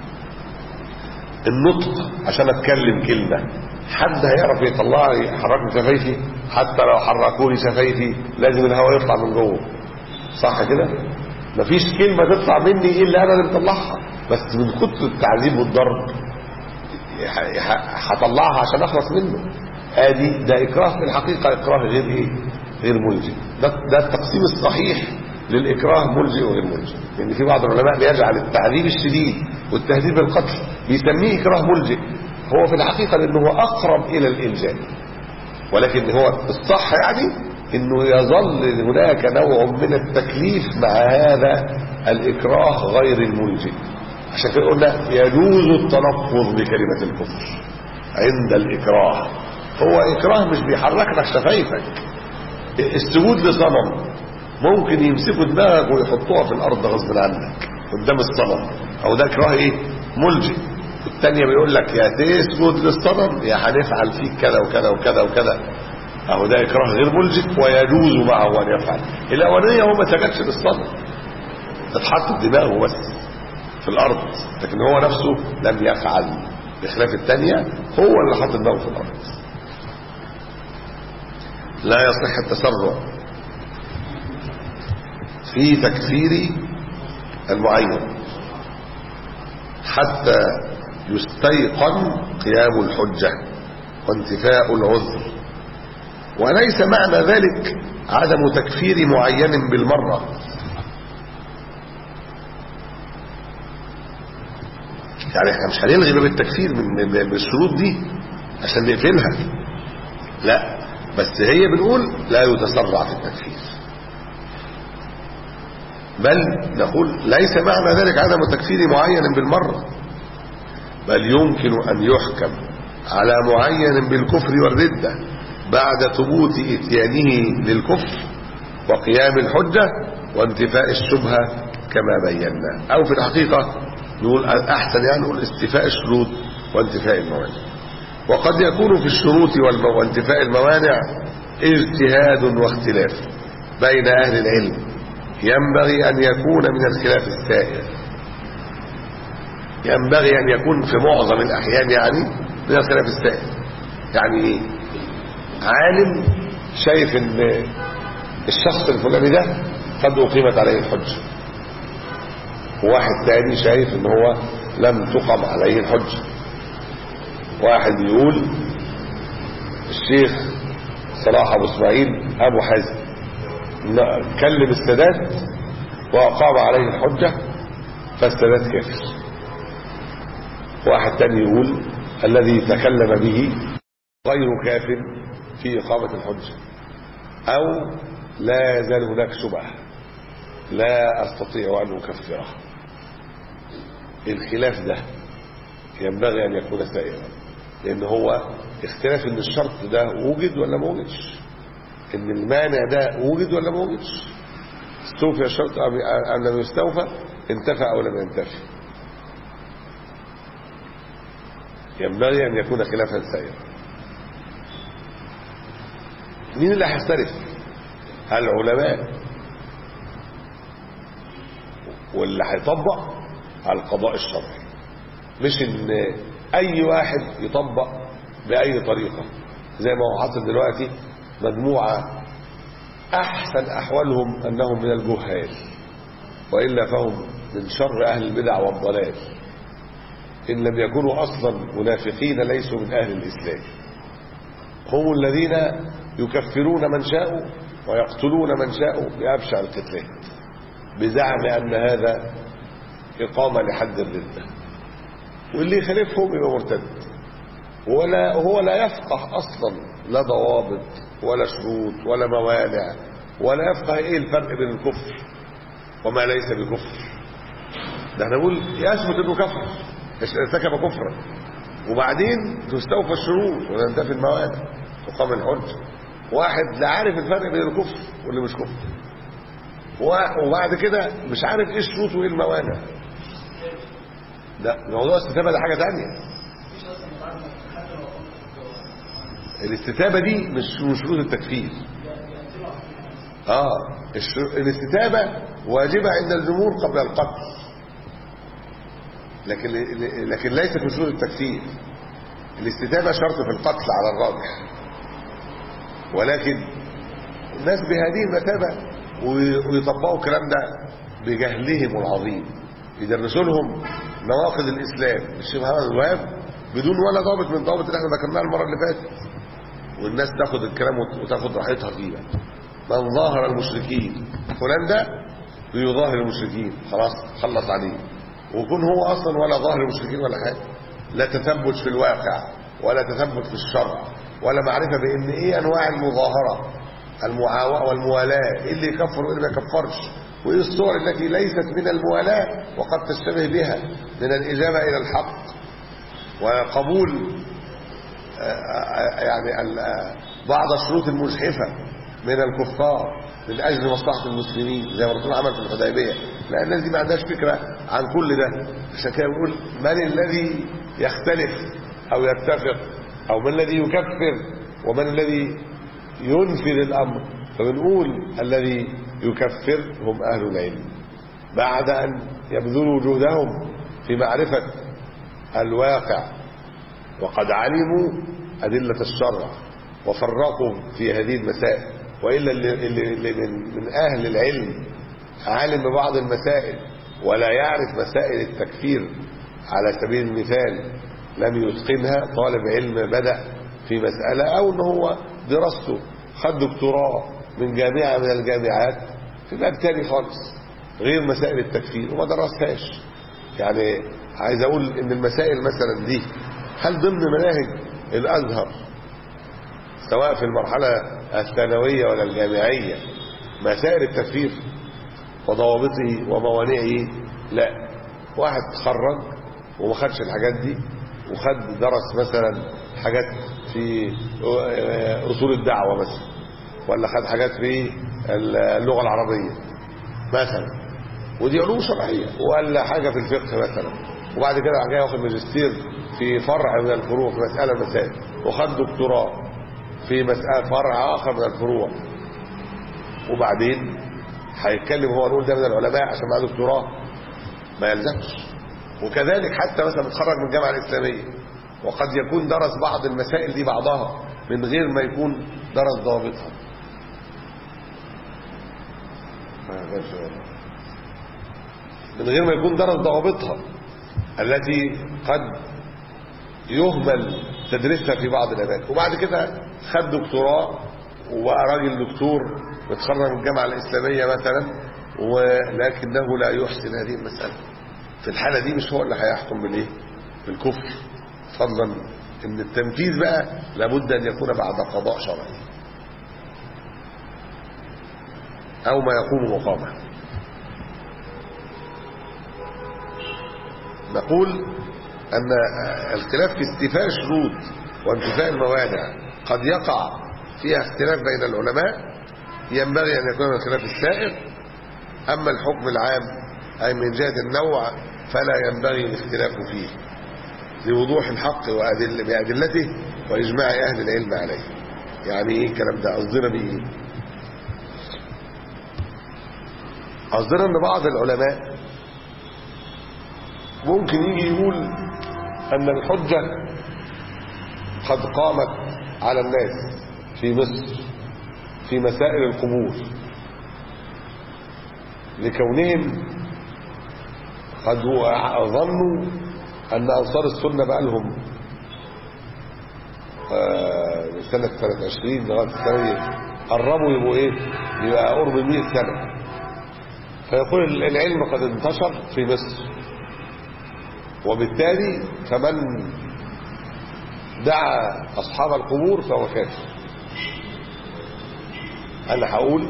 النطق عشان اتكلم كلمه حد هيعرف يطلع لي يحرك لي شفايفي حتى لو حركوا لي شفايفي لازم الهواء يطلع من جوه صح كده مفيش كلمه تطلع مني الا انا اللي مطلعها بس من كتر التعذيب والضرب ح- ح- هطلعها عشان اخلص منه ادي ده اكراه في الحقيقه اكراه غير ايه غير ملزم ده ده التقسيم الصحيح للاكراه ملزم وغير ملزم لان في بعض العلماء بيجعل التعذيب الشديد والتهديد بالقتل بيسميه اكراه ملزم هو في الحقيقه لانه هو اقرب الى الالزام ولكن هو الصح يعني انه يظل هناك نوع من التكليف مع هذا الاكراه غير الملزم عشان كده قلنا يجوز التلفظ بكلمه الكفر عند الاكراه هو اكراه مش بيحرك لك شفايفك السجود لصنم ممكن يمسكوا دماغك ويحطوها في الارض غصب عنك قدام الصنم او ده اكراه ايه ملجئ الثانيه بيقول لك يا تسجد للصنم يا هنفعل فيك كذا وكذا وكذا وكذا اهو ده اكراه غير ملجئ ويجوز معه ان يفعل الاولانيه هو ما سجدش للصنم اتحط دماغه بس في الارض لكن هو نفسه لم يفعل بخلاف الثانيه هو اللي حط دماغه في الارض لا يصح التسرع في تكفير المعين حتى يستيقن قيام الحجة وانتفاء العذر وليس معنى ذلك عدم تكفير معين بالمرة يعني احنا مش هنلغي باب التكفير من من- من الشروط دي عشان نقفلها لا بس هي بنقول لا يتسرع في التكفير بل نقول ليس معنى ذلك عدم تكفير معين بالمرة بل يمكن أن يحكم على معين بالكفر والردة بعد ثبوت اتيانه للكفر وقيام الحجة وانتفاء الشبهة كما بينا أو في الحقيقة نقول أحسن يعني نقول استيفاء الشروط وانتفاء الموانع وقد يكون في الشروط والمو- وانتفاء الموانع اجتهاد واختلاف بين أهل العلم ينبغي أن يكون من الخلاف السائر ينبغي أن يكون في معظم الأحيان يعني من الخلاف السائر يعني إيه؟ عالم شايف ان الشخص الفلاني ده قد أقيمت عليه الحجة وواحد تاني شايف ان هو لم تقم عليه الحجة واحد يقول الشيخ صلاح ابو اسماعيل ابو حازم كلم السادات واقام عليه الحجة فالسادات كافر واحد تاني يقول الذي تكلم به غير كاف في إقامة الحجة أو لا يزال هناك شبهة لا أستطيع أن أكفره الخلاف ده ينبغي أن يكون سائغا لأن هو اختلاف ان الشرط ده وجد ولا ما وجدش ان المانع ده وجد ولا ما وجدش استوفي الشرط أم لم يستوفى انتفى أو لم ينتفي ينبغي أن يكون خلافا سائغا مين اللي هيختلف العلماء واللي هيطبق على القضاء الشرعي مش ان اي واحد يطبق باي طريقه زي ما هو حاصل دلوقتي مجموعه احسن احوالهم انهم من الجهال والا فهم من شر اهل البدع والضلال ان لم يكونوا اصلا منافقين ليسوا من اهل الاسلام هم الذين يكفرون من شاءوا ويقتلون من شاءوا بأبشع القتلات بزعم أن هذا إقامة لحد الردة واللي يخالفهم يبقى مرتد ولا هو لا يفقه أصلا لا ضوابط ولا شروط ولا موانع ولا يفقه إيه الفرق بين الكفر وما ليس بكفر ده احنا نقول يثبت انه كفر ارتكب كفرا وبعدين تستوفى الشروط وتنتفي الموانع تقام الحجه واحد لا عارف الفرق بين الكفر واللي مش كفر وبعد كده مش عارف ايه الشروط وايه الموانع لا موضوع الاستتابه ده حاجه ثانيه الاستتابه دي مش من شروط التكفير اه الاستتابه واجبه عند الجمهور قبل القتل لكن لكن ليست من شروط التكفير الاستتابه شرط في القتل على الراجح ولكن الناس بهذه المثابة ويطبقوا الكلام ده بجهلهم العظيم يدرسوا لهم نواقض الإسلام الشيخ محمد الوهاب بدون ولا ضابط من ضابط اللي احنا ذكرناها المرة اللي فاتت والناس تاخد الكلام وتاخد راحتها فيه من ظاهر المشركين فلان ده بيظاهر المشركين خلاص خلص عليه ويكون هو اصلا ولا ظاهر المشركين ولا حاجه لا تثبت في الواقع ولا تثبت في الشرع ولا معرفة بان ايه انواع المظاهرة المعاوة والموالاة ايه اللي يكفر وايه اللي ما يكفرش وايه الصور التي ليست من الموالاة وقد تشتبه بها من الاجابة الى الحق وقبول يعني بعض الشروط المزحفة من الكفار من اجل مصلحة المسلمين زي ما الرسول عمل في الحديبية لان الناس دي ما عندهاش فكرة عن كل ده عشان كده بنقول من الذي يختلف او يتفق او من الذي يكفر ومن الذي ينفذ الامر فبنقول الذي يكفر هم اهل العلم بعد ان يبذلوا جهدهم في معرفة الواقع وقد علموا أدلة الشرع وفرقوا في هذه المسائل وإلا اللي, اللي من, من أهل العلم عالم ببعض المسائل ولا يعرف مسائل التكفير على سبيل المثال لم يتقنها طالب علم بدأ في مسألة أو أن هو درسته خد دكتوراه من جامعة من الجامعات في باب تاني خالص غير مسائل التكفير وما درسهاش يعني عايز أقول أن المسائل مثلا دي هل ضمن مناهج الأزهر سواء في المرحلة الثانوية ولا الجامعية مسائل التكفير وضوابطه وموانعه لا واحد تخرج وما خدش الحاجات دي وخد درس مثلا حاجات في اصول الدعوه مثلا ولا خد حاجات في اللغه العربيه مثلا ودي علوم شرعيه ولا حاجه في الفقه مثلا وبعد كده جاي ياخد ماجستير في فرع من الفروع في مساله مسائل وخد دكتوراه في مساله فرع اخر من الفروع وبعدين هيتكلم هو نقول ده من العلماء عشان معاه دكتوراه ما يلزمش وكذلك حتى مثلا متخرج من الجامعه الاسلاميه وقد يكون درس بعض المسائل دي بعضها من غير ما يكون درس ضوابطها من غير ما يكون درس ضوابطها التي قد يهمل تدريسها في بعض الاماكن وبعد كده خد دكتوراه وبقى راجل دكتور متخرج من الجامعه الاسلاميه مثلا ولكنه لا يحسن هذه المساله في الحاله دي مش هو اللي هيحكم بالايه بالكفر فضلا ان التنفيذ بقى لابد ان يكون بعد قضاء شرعي او ما يقوم مقامه نقول ان الخلاف في استيفاء الشروط وانتفاء الموانع قد يقع فيها اختلاف بين العلماء ينبغي ان يكون الخلاف السائر اما الحكم العام اي من جهه النوع فلا ينبغي الاختلاف فيه لوضوح الحق وأدل بأدلته وإجماع أهل العلم عليه يعني إيه الكلام ده قصدنا بيه إيه قصدنا أن بعض العلماء ممكن يجي يقول أن الحجة قد قامت على الناس في مصر في مسائل القبور لكونهم قد ظنوا أن أنصار السنة بقى لهم من سنة سنة 20 لغاية السنة دي قربوا يبقوا إيه يبقى قرب 100 سنة فيقول العلم قد انتشر في مصر وبالتالي فمن دعا أصحاب القبور فهو كافر أنا هقول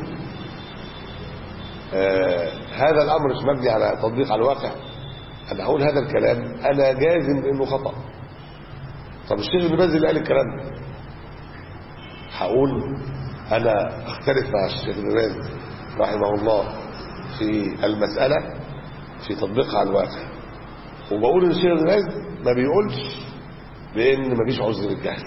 آه هذا الأمر مش مبني على تطبيق على الواقع أنا هقول هذا الكلام أنا جازم إنه خطأ طب الشيخ ابن باز اللي قال الكلام ده هقول أنا أختلف مع الشيخ ابن باز رحمه الله في المسألة في تطبيقها على الواقع وبقول إن الشيخ ابن باز ما بيقولش بإن ما فيش عذر بالجهل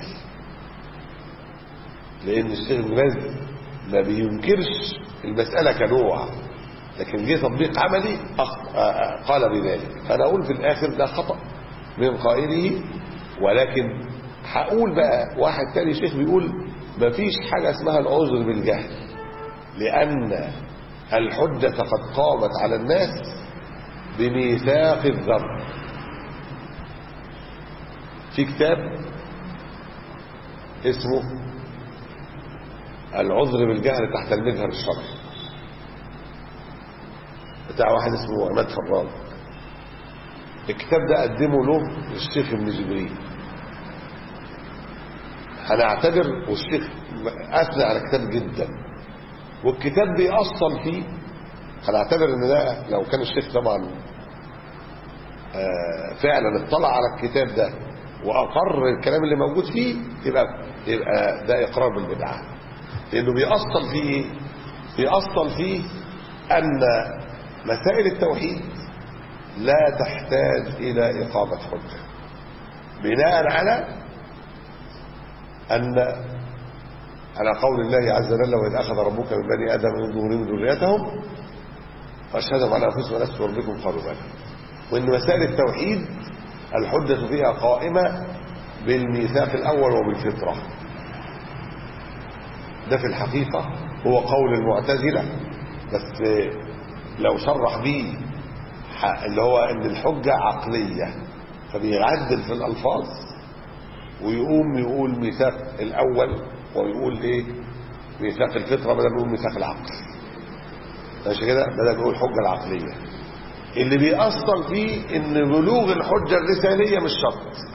لأن الشيخ ابن باز ما بينكرش المسألة كنوع لكن جه تطبيق عملي قال بذلك فانا اقول في الاخر ده خطا من قائله ولكن هقول بقى واحد تاني شيخ بيقول مفيش حاجه اسمها العذر بالجهل لان الحجه قد قامت على الناس بميثاق الذر في كتاب اسمه العذر بالجهل تحت المجهر الشرعي بتاع واحد اسمه عماد فراج الكتاب ده قدمه له الشيخ ابن جبريل هنعتبر والشيخ اثنى على الكتاب جدا والكتاب بيأصل فيه هنعتبر ان ده لو كان الشيخ طبعا فعلا اطلع على الكتاب ده واقر الكلام اللي موجود فيه يبقى يبقى ده اقرار بالبدعه لانه بيأصل فيه ايه بيأصل فيه ان مسائل التوحيد لا تحتاج إلى إقامة حجة بناء على أن على قول الله عز وجل وإذ أخذ ربك من بني آدم من ظهورهم ذريتهم وأشهدهم على أنفسهم ألست بربكم قالوا بلى وإن مسائل التوحيد الحجة فيها قائمة بالميثاق الأول وبالفطرة ده في الحقيقة هو قول المعتزلة بس لو صرح بيه اللي هو ان الحجة عقلية فبيعدل في الالفاظ ويقوم يقول ميثاق الاول ويقول ايه ميثاق الفطرة بدل يقول ميثاق العقل ماشي كده بدل يقول الحجة العقلية اللي بيأصل فيه ان بلوغ الحجة الرسالية مش شرط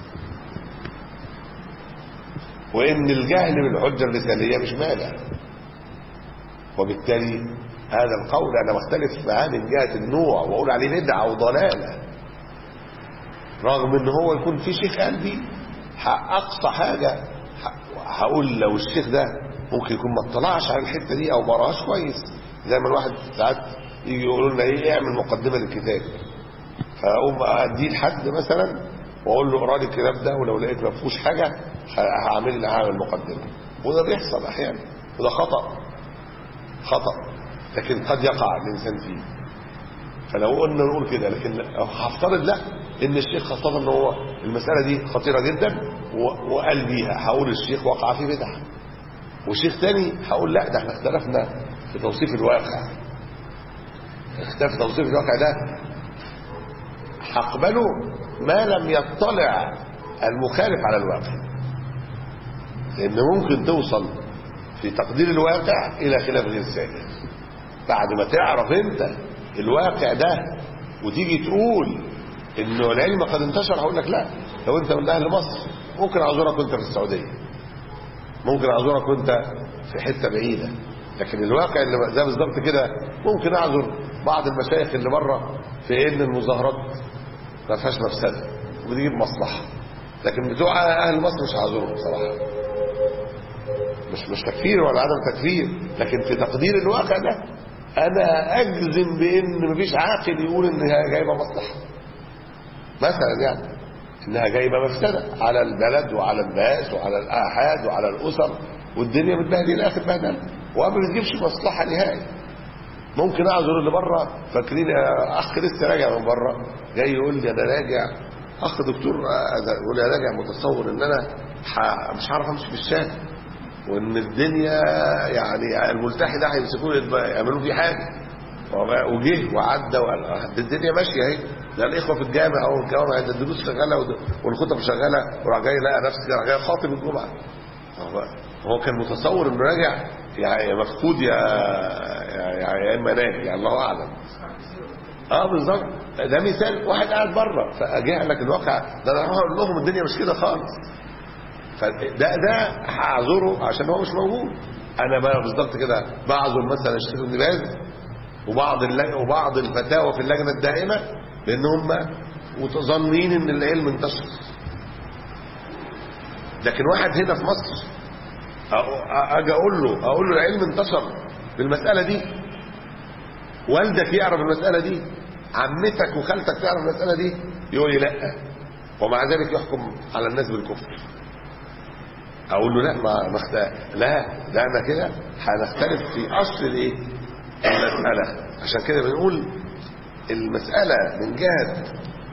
وان الجهل بالحجة الرسالية مش مانع وبالتالي هذا القول انا مختلف معاه من جهه النوع واقول عليه بدعه وضلاله رغم ان هو يكون في شيخ قلبي اقصى حاجه هقول لو الشيخ ده ممكن يكون ما اطلعش على الحته دي او ما قراهاش كويس زي ما الواحد ساعات يجي يقولوا لنا ايه اعمل مقدمه للكتاب فاقوم اديه لحد مثلا واقول له اقرا لي الكتاب ده ولو لقيت ما فيهوش حاجه هعمل هعمل مقدمه وده بيحصل احيانا وده خطا خطا لكن قد يقع الانسان فيه فلو قلنا نقول كده لكن هفترض لا ان الشيخ خاصه ان هو المساله دي خطيره جدا وقال بيها هقول الشيخ وقع في بدعه وشيخ تاني هقول لا ده احنا اختلفنا في توصيف الواقع اختلاف توصيف الواقع ده هقبله ما لم يطلع المخالف على الواقع لان ممكن توصل في تقدير الواقع الى خلاف غير سائر بعد ما تعرف انت الواقع ده وتيجي تقول انه العلم قد انتشر هقول لك لا لو انت من اهل مصر ممكن اعذرك وانت في السعوديه ممكن اعذرك وانت في حته بعيده لكن الواقع اللي زي بالظبط كده ممكن اعذر بعض المشايخ اللي بره في ان المظاهرات ما فيهاش مفسده وبتجيب مصلحه لكن بتوع اهل مصر مش هعذرهم بصراحه مش مش تكفير ولا عدم تكفير لكن في تقدير الواقع ده انا اجزم بان مفيش عاقل يقول انها جايبه مصلحه مثلا يعني انها جايبه مفسده على البلد وعلى الناس وعلى الاحاد وعلى الاسر والدنيا متبهدله الاخر بهدله وما بتجيبش مصلحه نهائي ممكن اعذر اللي بره فاكرين يا اخ لسه راجع من بره جاي يقول لي انا راجع اخ دكتور يقول لي انا راجع متصور ان انا ح... مش هعرف امشي في الشارع وان الدنيا يعني الملتحي ده هيمسكوه يعملوا فيه حاجه وجه وعدى وقال الدنيا ماشيه اهي ده الاخوه في الجامع او الجامع ده الدروس شغاله والخطب شغاله وراح جاي لقى نفسه راح جاي خاطب الجمعه هو كان متصور انه راجع يا مفقود يا يا يا اما ناجي يعني الله اعلم اه بالظبط ده مثال واحد قاعد بره فجاء لك الواقع ده انا هروح اقول لهم الدنيا مش كده خالص فده ده هعذره عشان هو مش موجود انا بقى بالظبط كده بعذر مثلا الشيخ ابن باز وبعض اللج... وبعض الفتاوى في اللجنه الدائمه لان هم متظنين ان العلم انتشر لكن واحد هنا في مصر اجي اقول له اقول له العلم انتشر بالمساله دي والدك يعرف المساله دي عمتك وخالتك تعرف المساله دي يقول لي لا ومع ذلك يحكم على الناس بالكفر اقول له لا ما مخت... لا ده انا كده هنختلف في اصل الايه المساله عشان كده بنقول المساله من جهه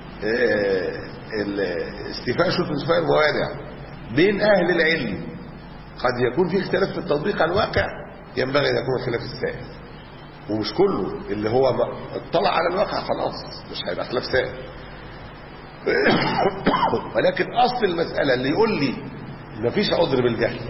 استيفاء شروط استيفاء الموانع بين اهل العلم قد يكون في اختلاف في التطبيق على الواقع ينبغي ان يكون خلاف السائر ومش كله اللي هو اطلع على الواقع خلاص مش هيبقى خلاف سائر ولكن اصل المساله اللي يقول لي مفيش عذر بالجهل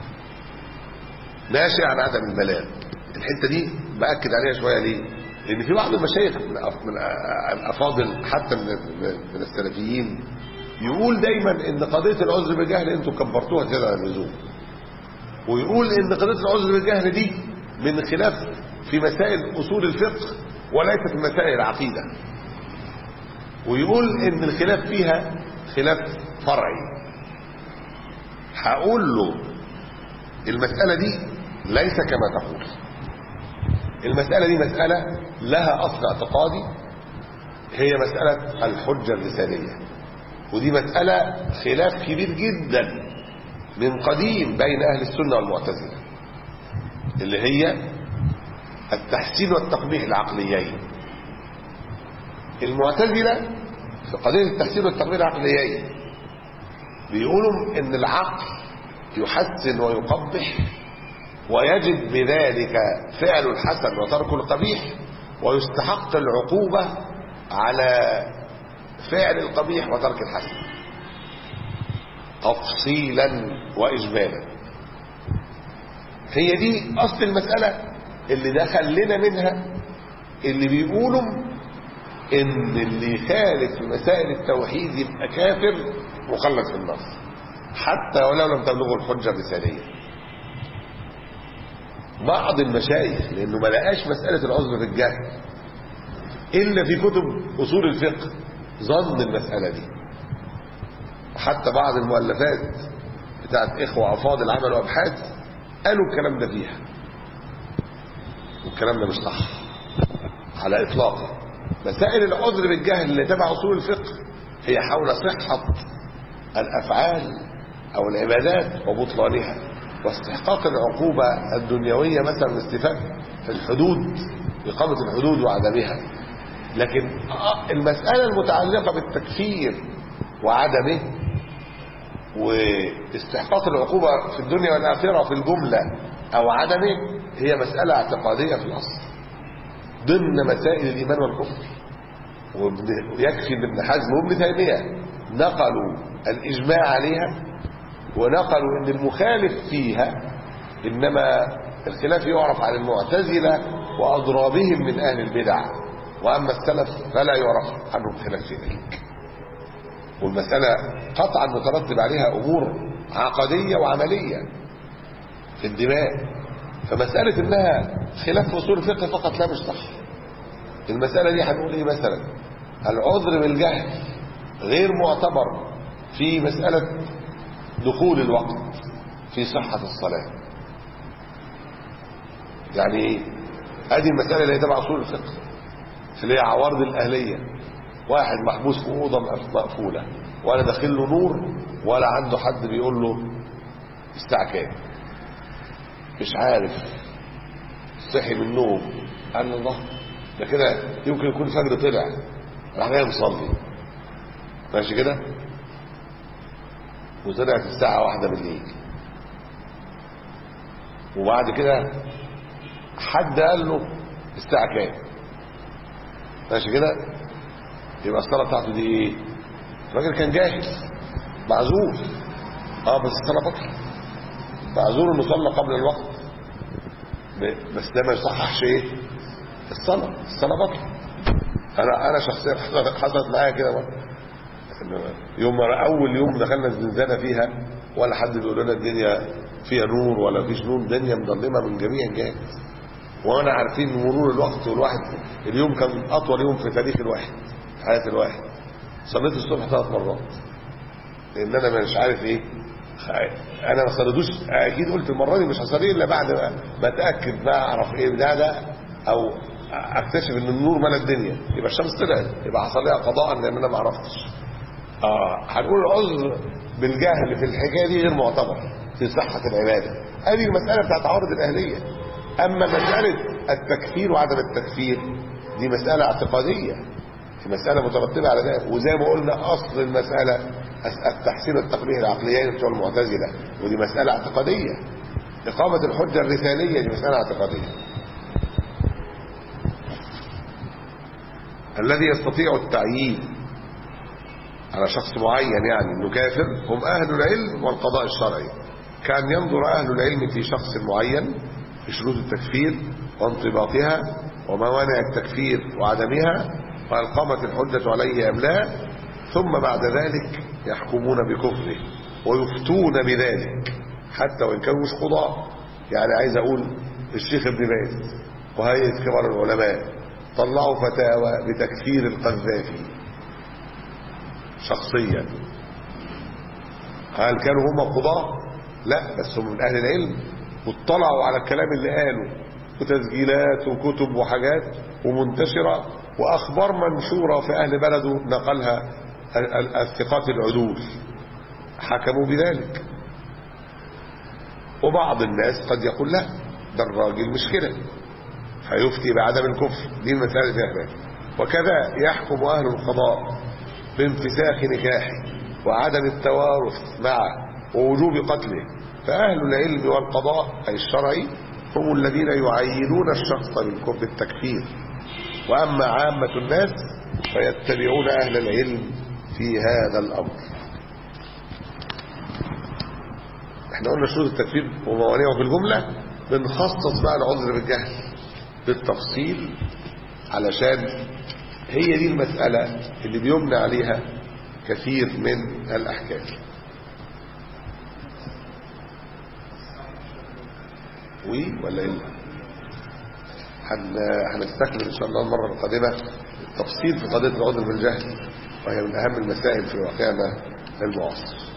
ناشئ عن عدم البلاغ الحته دي باكد عليها شويه ليه لان في بعض المشايخ من الافاضل حتى من من السلفيين يقول دايما ان قضيه العذر بالجهل انتم كبرتوها زياده عن اللزوم ويقول ان قضيه العذر بالجهل دي من خلاف في مسائل اصول الفقه وليست في مسائل العقيده ويقول ان الخلاف فيها خلاف فرعي هقول له المساله دي ليس كما تقول المساله دي مساله لها اصل اعتقادي هي مساله الحجه الرساليه ودي مساله خلاف كبير جدا من قديم بين اهل السنه والمعتزله اللي هي التحسين والتقبيح العقليين المعتزله في قضيه التحسين والتقبيح العقليين بيقولوا ان العقل يحسن ويقبح ويجد بذلك فعل الحسن وترك القبيح ويستحق العقوبه على فعل القبيح وترك الحسن تفصيلا واجمالا هي دي اصل المساله اللي دخل لنا منها اللي بيقولوا ان اللي يخالف في مسائل التوحيد يبقى كافر مخلد في النار حتى ولو لم تبلغه الحجه الرساليه بعض المشايخ لانه ما لقاش مساله العذر بالجهل الا في كتب اصول الفقه ظن المساله دي حتى بعض المؤلفات بتاعت اخوه افاضل عملوا ابحاث قالوا الكلام ده فيها والكلام ده مش صح على اطلاقه مسائل العذر بالجهل اللي تبع اصول الفقه هي حول صحه الافعال او العبادات وبطلانها واستحقاق العقوبه الدنيويه مثلا الاستيفاء في الحدود اقامه الحدود وعدمها لكن المساله المتعلقه بالتكفير وعدمه واستحقاق العقوبه في الدنيا والاخره في الجمله او عدمه هي مساله اعتقاديه في الاصل ضمن مسائل الايمان والكفر ويكفي ابن حزم وابن تيميه نقلوا الاجماع عليها ونقلوا ان المخالف فيها انما الخلاف يعرف عن المعتزله واضرابهم من اهل البدع واما السلف فلا يعرف عنهم خلاف في ذلك والمساله قطعا مترتب عليها امور عقديه وعمليه في الدماء فمساله انها خلاف في اصول الفقه فقط لا مش صح المساله دي هنقول ايه مثلا العذر بالجهل غير معتبر في مساله دخول الوقت في صحه الصلاه يعني ايه ادي المساله اللي هي تبع اصول الفقه اللي هي عوارض الاهليه واحد محبوس في اوضه مقفوله ولا داخل له نور ولا عنده حد بيقول له الساعه كام مش عارف صحي من النوم قال الله ده كده يمكن يكون الفجر طلع راح جاي مصلي ماشي كده وطلعت الساعه واحدة بالليل وبعد كده حد قال له الساعه كام ماشي كده يبقى الصلاه بتاعته دي ايه الراجل كان جاهز معذور اه بس الصلاه بطل معذور انه صلى قبل الوقت بس ده ما يصححش ايه الصلاه الصلاه بطل انا انا شخصيا حصلت معايا كده يوم اول يوم دخلنا الزنزانه فيها ولا حد بيقول لنا الدنيا فيها نور ولا فيش نور الدنيا مظلمه من جميع الجهات وانا عارفين مرور الوقت والواحد اليوم كان اطول يوم في تاريخ الواحد في حياه الواحد صليت الصبح ثلاث مرات لان انا مش عارف ايه انا ما صليتوش اكيد قلت المره دي مش هصلي الا بعد ما اتاكد بقى اعرف ايه ده ده او اكتشف ان النور ملا الدنيا يبقى الشمس طلعت يبقى هصليها قضاء لان انا ما عرفتش اه هنقول العذر بالجهل في الحكايه دي غير معتبر في صحه العباده هذه المساله بتاعت عوارض الاهليه اما مساله التكفير وعدم التكفير دي مساله اعتقاديه في مساله مترتبه على ذلك وزي ما قلنا اصل المساله التحسين والتقبيح العقليين بتوع المعتزله ودي مساله اعتقاديه اقامه الحجه الرساليه دي مساله اعتقاديه الذي يستطيع التعيين على شخص معين يعني انه كافر هم اهل العلم والقضاء الشرعي كان ينظر اهل العلم في شخص معين في شروط التكفير وانضباطها وموانع التكفير وعدمها وهل قامت الحجة عليه أم لا ثم بعد ذلك يحكمون بكفره ويفتون بذلك حتى وإن كانوا مش قضاء يعني عايز أقول الشيخ ابن باز وهيئة كبار العلماء طلعوا فتاوى بتكفير القذافي شخصيا هل كانوا هم قضاء لا بس هم من أهل العلم واطلعوا على الكلام اللي قاله وتسجيلات وكتب وحاجات ومنتشرة وأخبار منشورة في أهل بلده نقلها الثقات العدول حكموا بذلك وبعض الناس قد يقول لا ده الراجل مش كده فيفتي بعدم الكفر دي المسألة فيها خلاف وكذا يحكم أهل القضاء بانفساخ نكاحه وعدم التوارث معه ووجوب قتله فأهل العلم والقضاء أي الشرعي هم الذين يعينون الشخص بالتكفير وأما عامة الناس فيتبعون أهل العلم في هذا الأمر احنا قلنا شروط التكفير وموانعه في الجملة بنخصص بقى العذر بالجهل بالتفصيل علشان هي دي المسألة اللي بيبنى عليها كثير من الأحكام وي ولا إلا هنستكمل إن شاء الله المرة القادمة التفصيل في قضية العذر بالجهل وهي من أهم المسائل في واقعنا المعاصر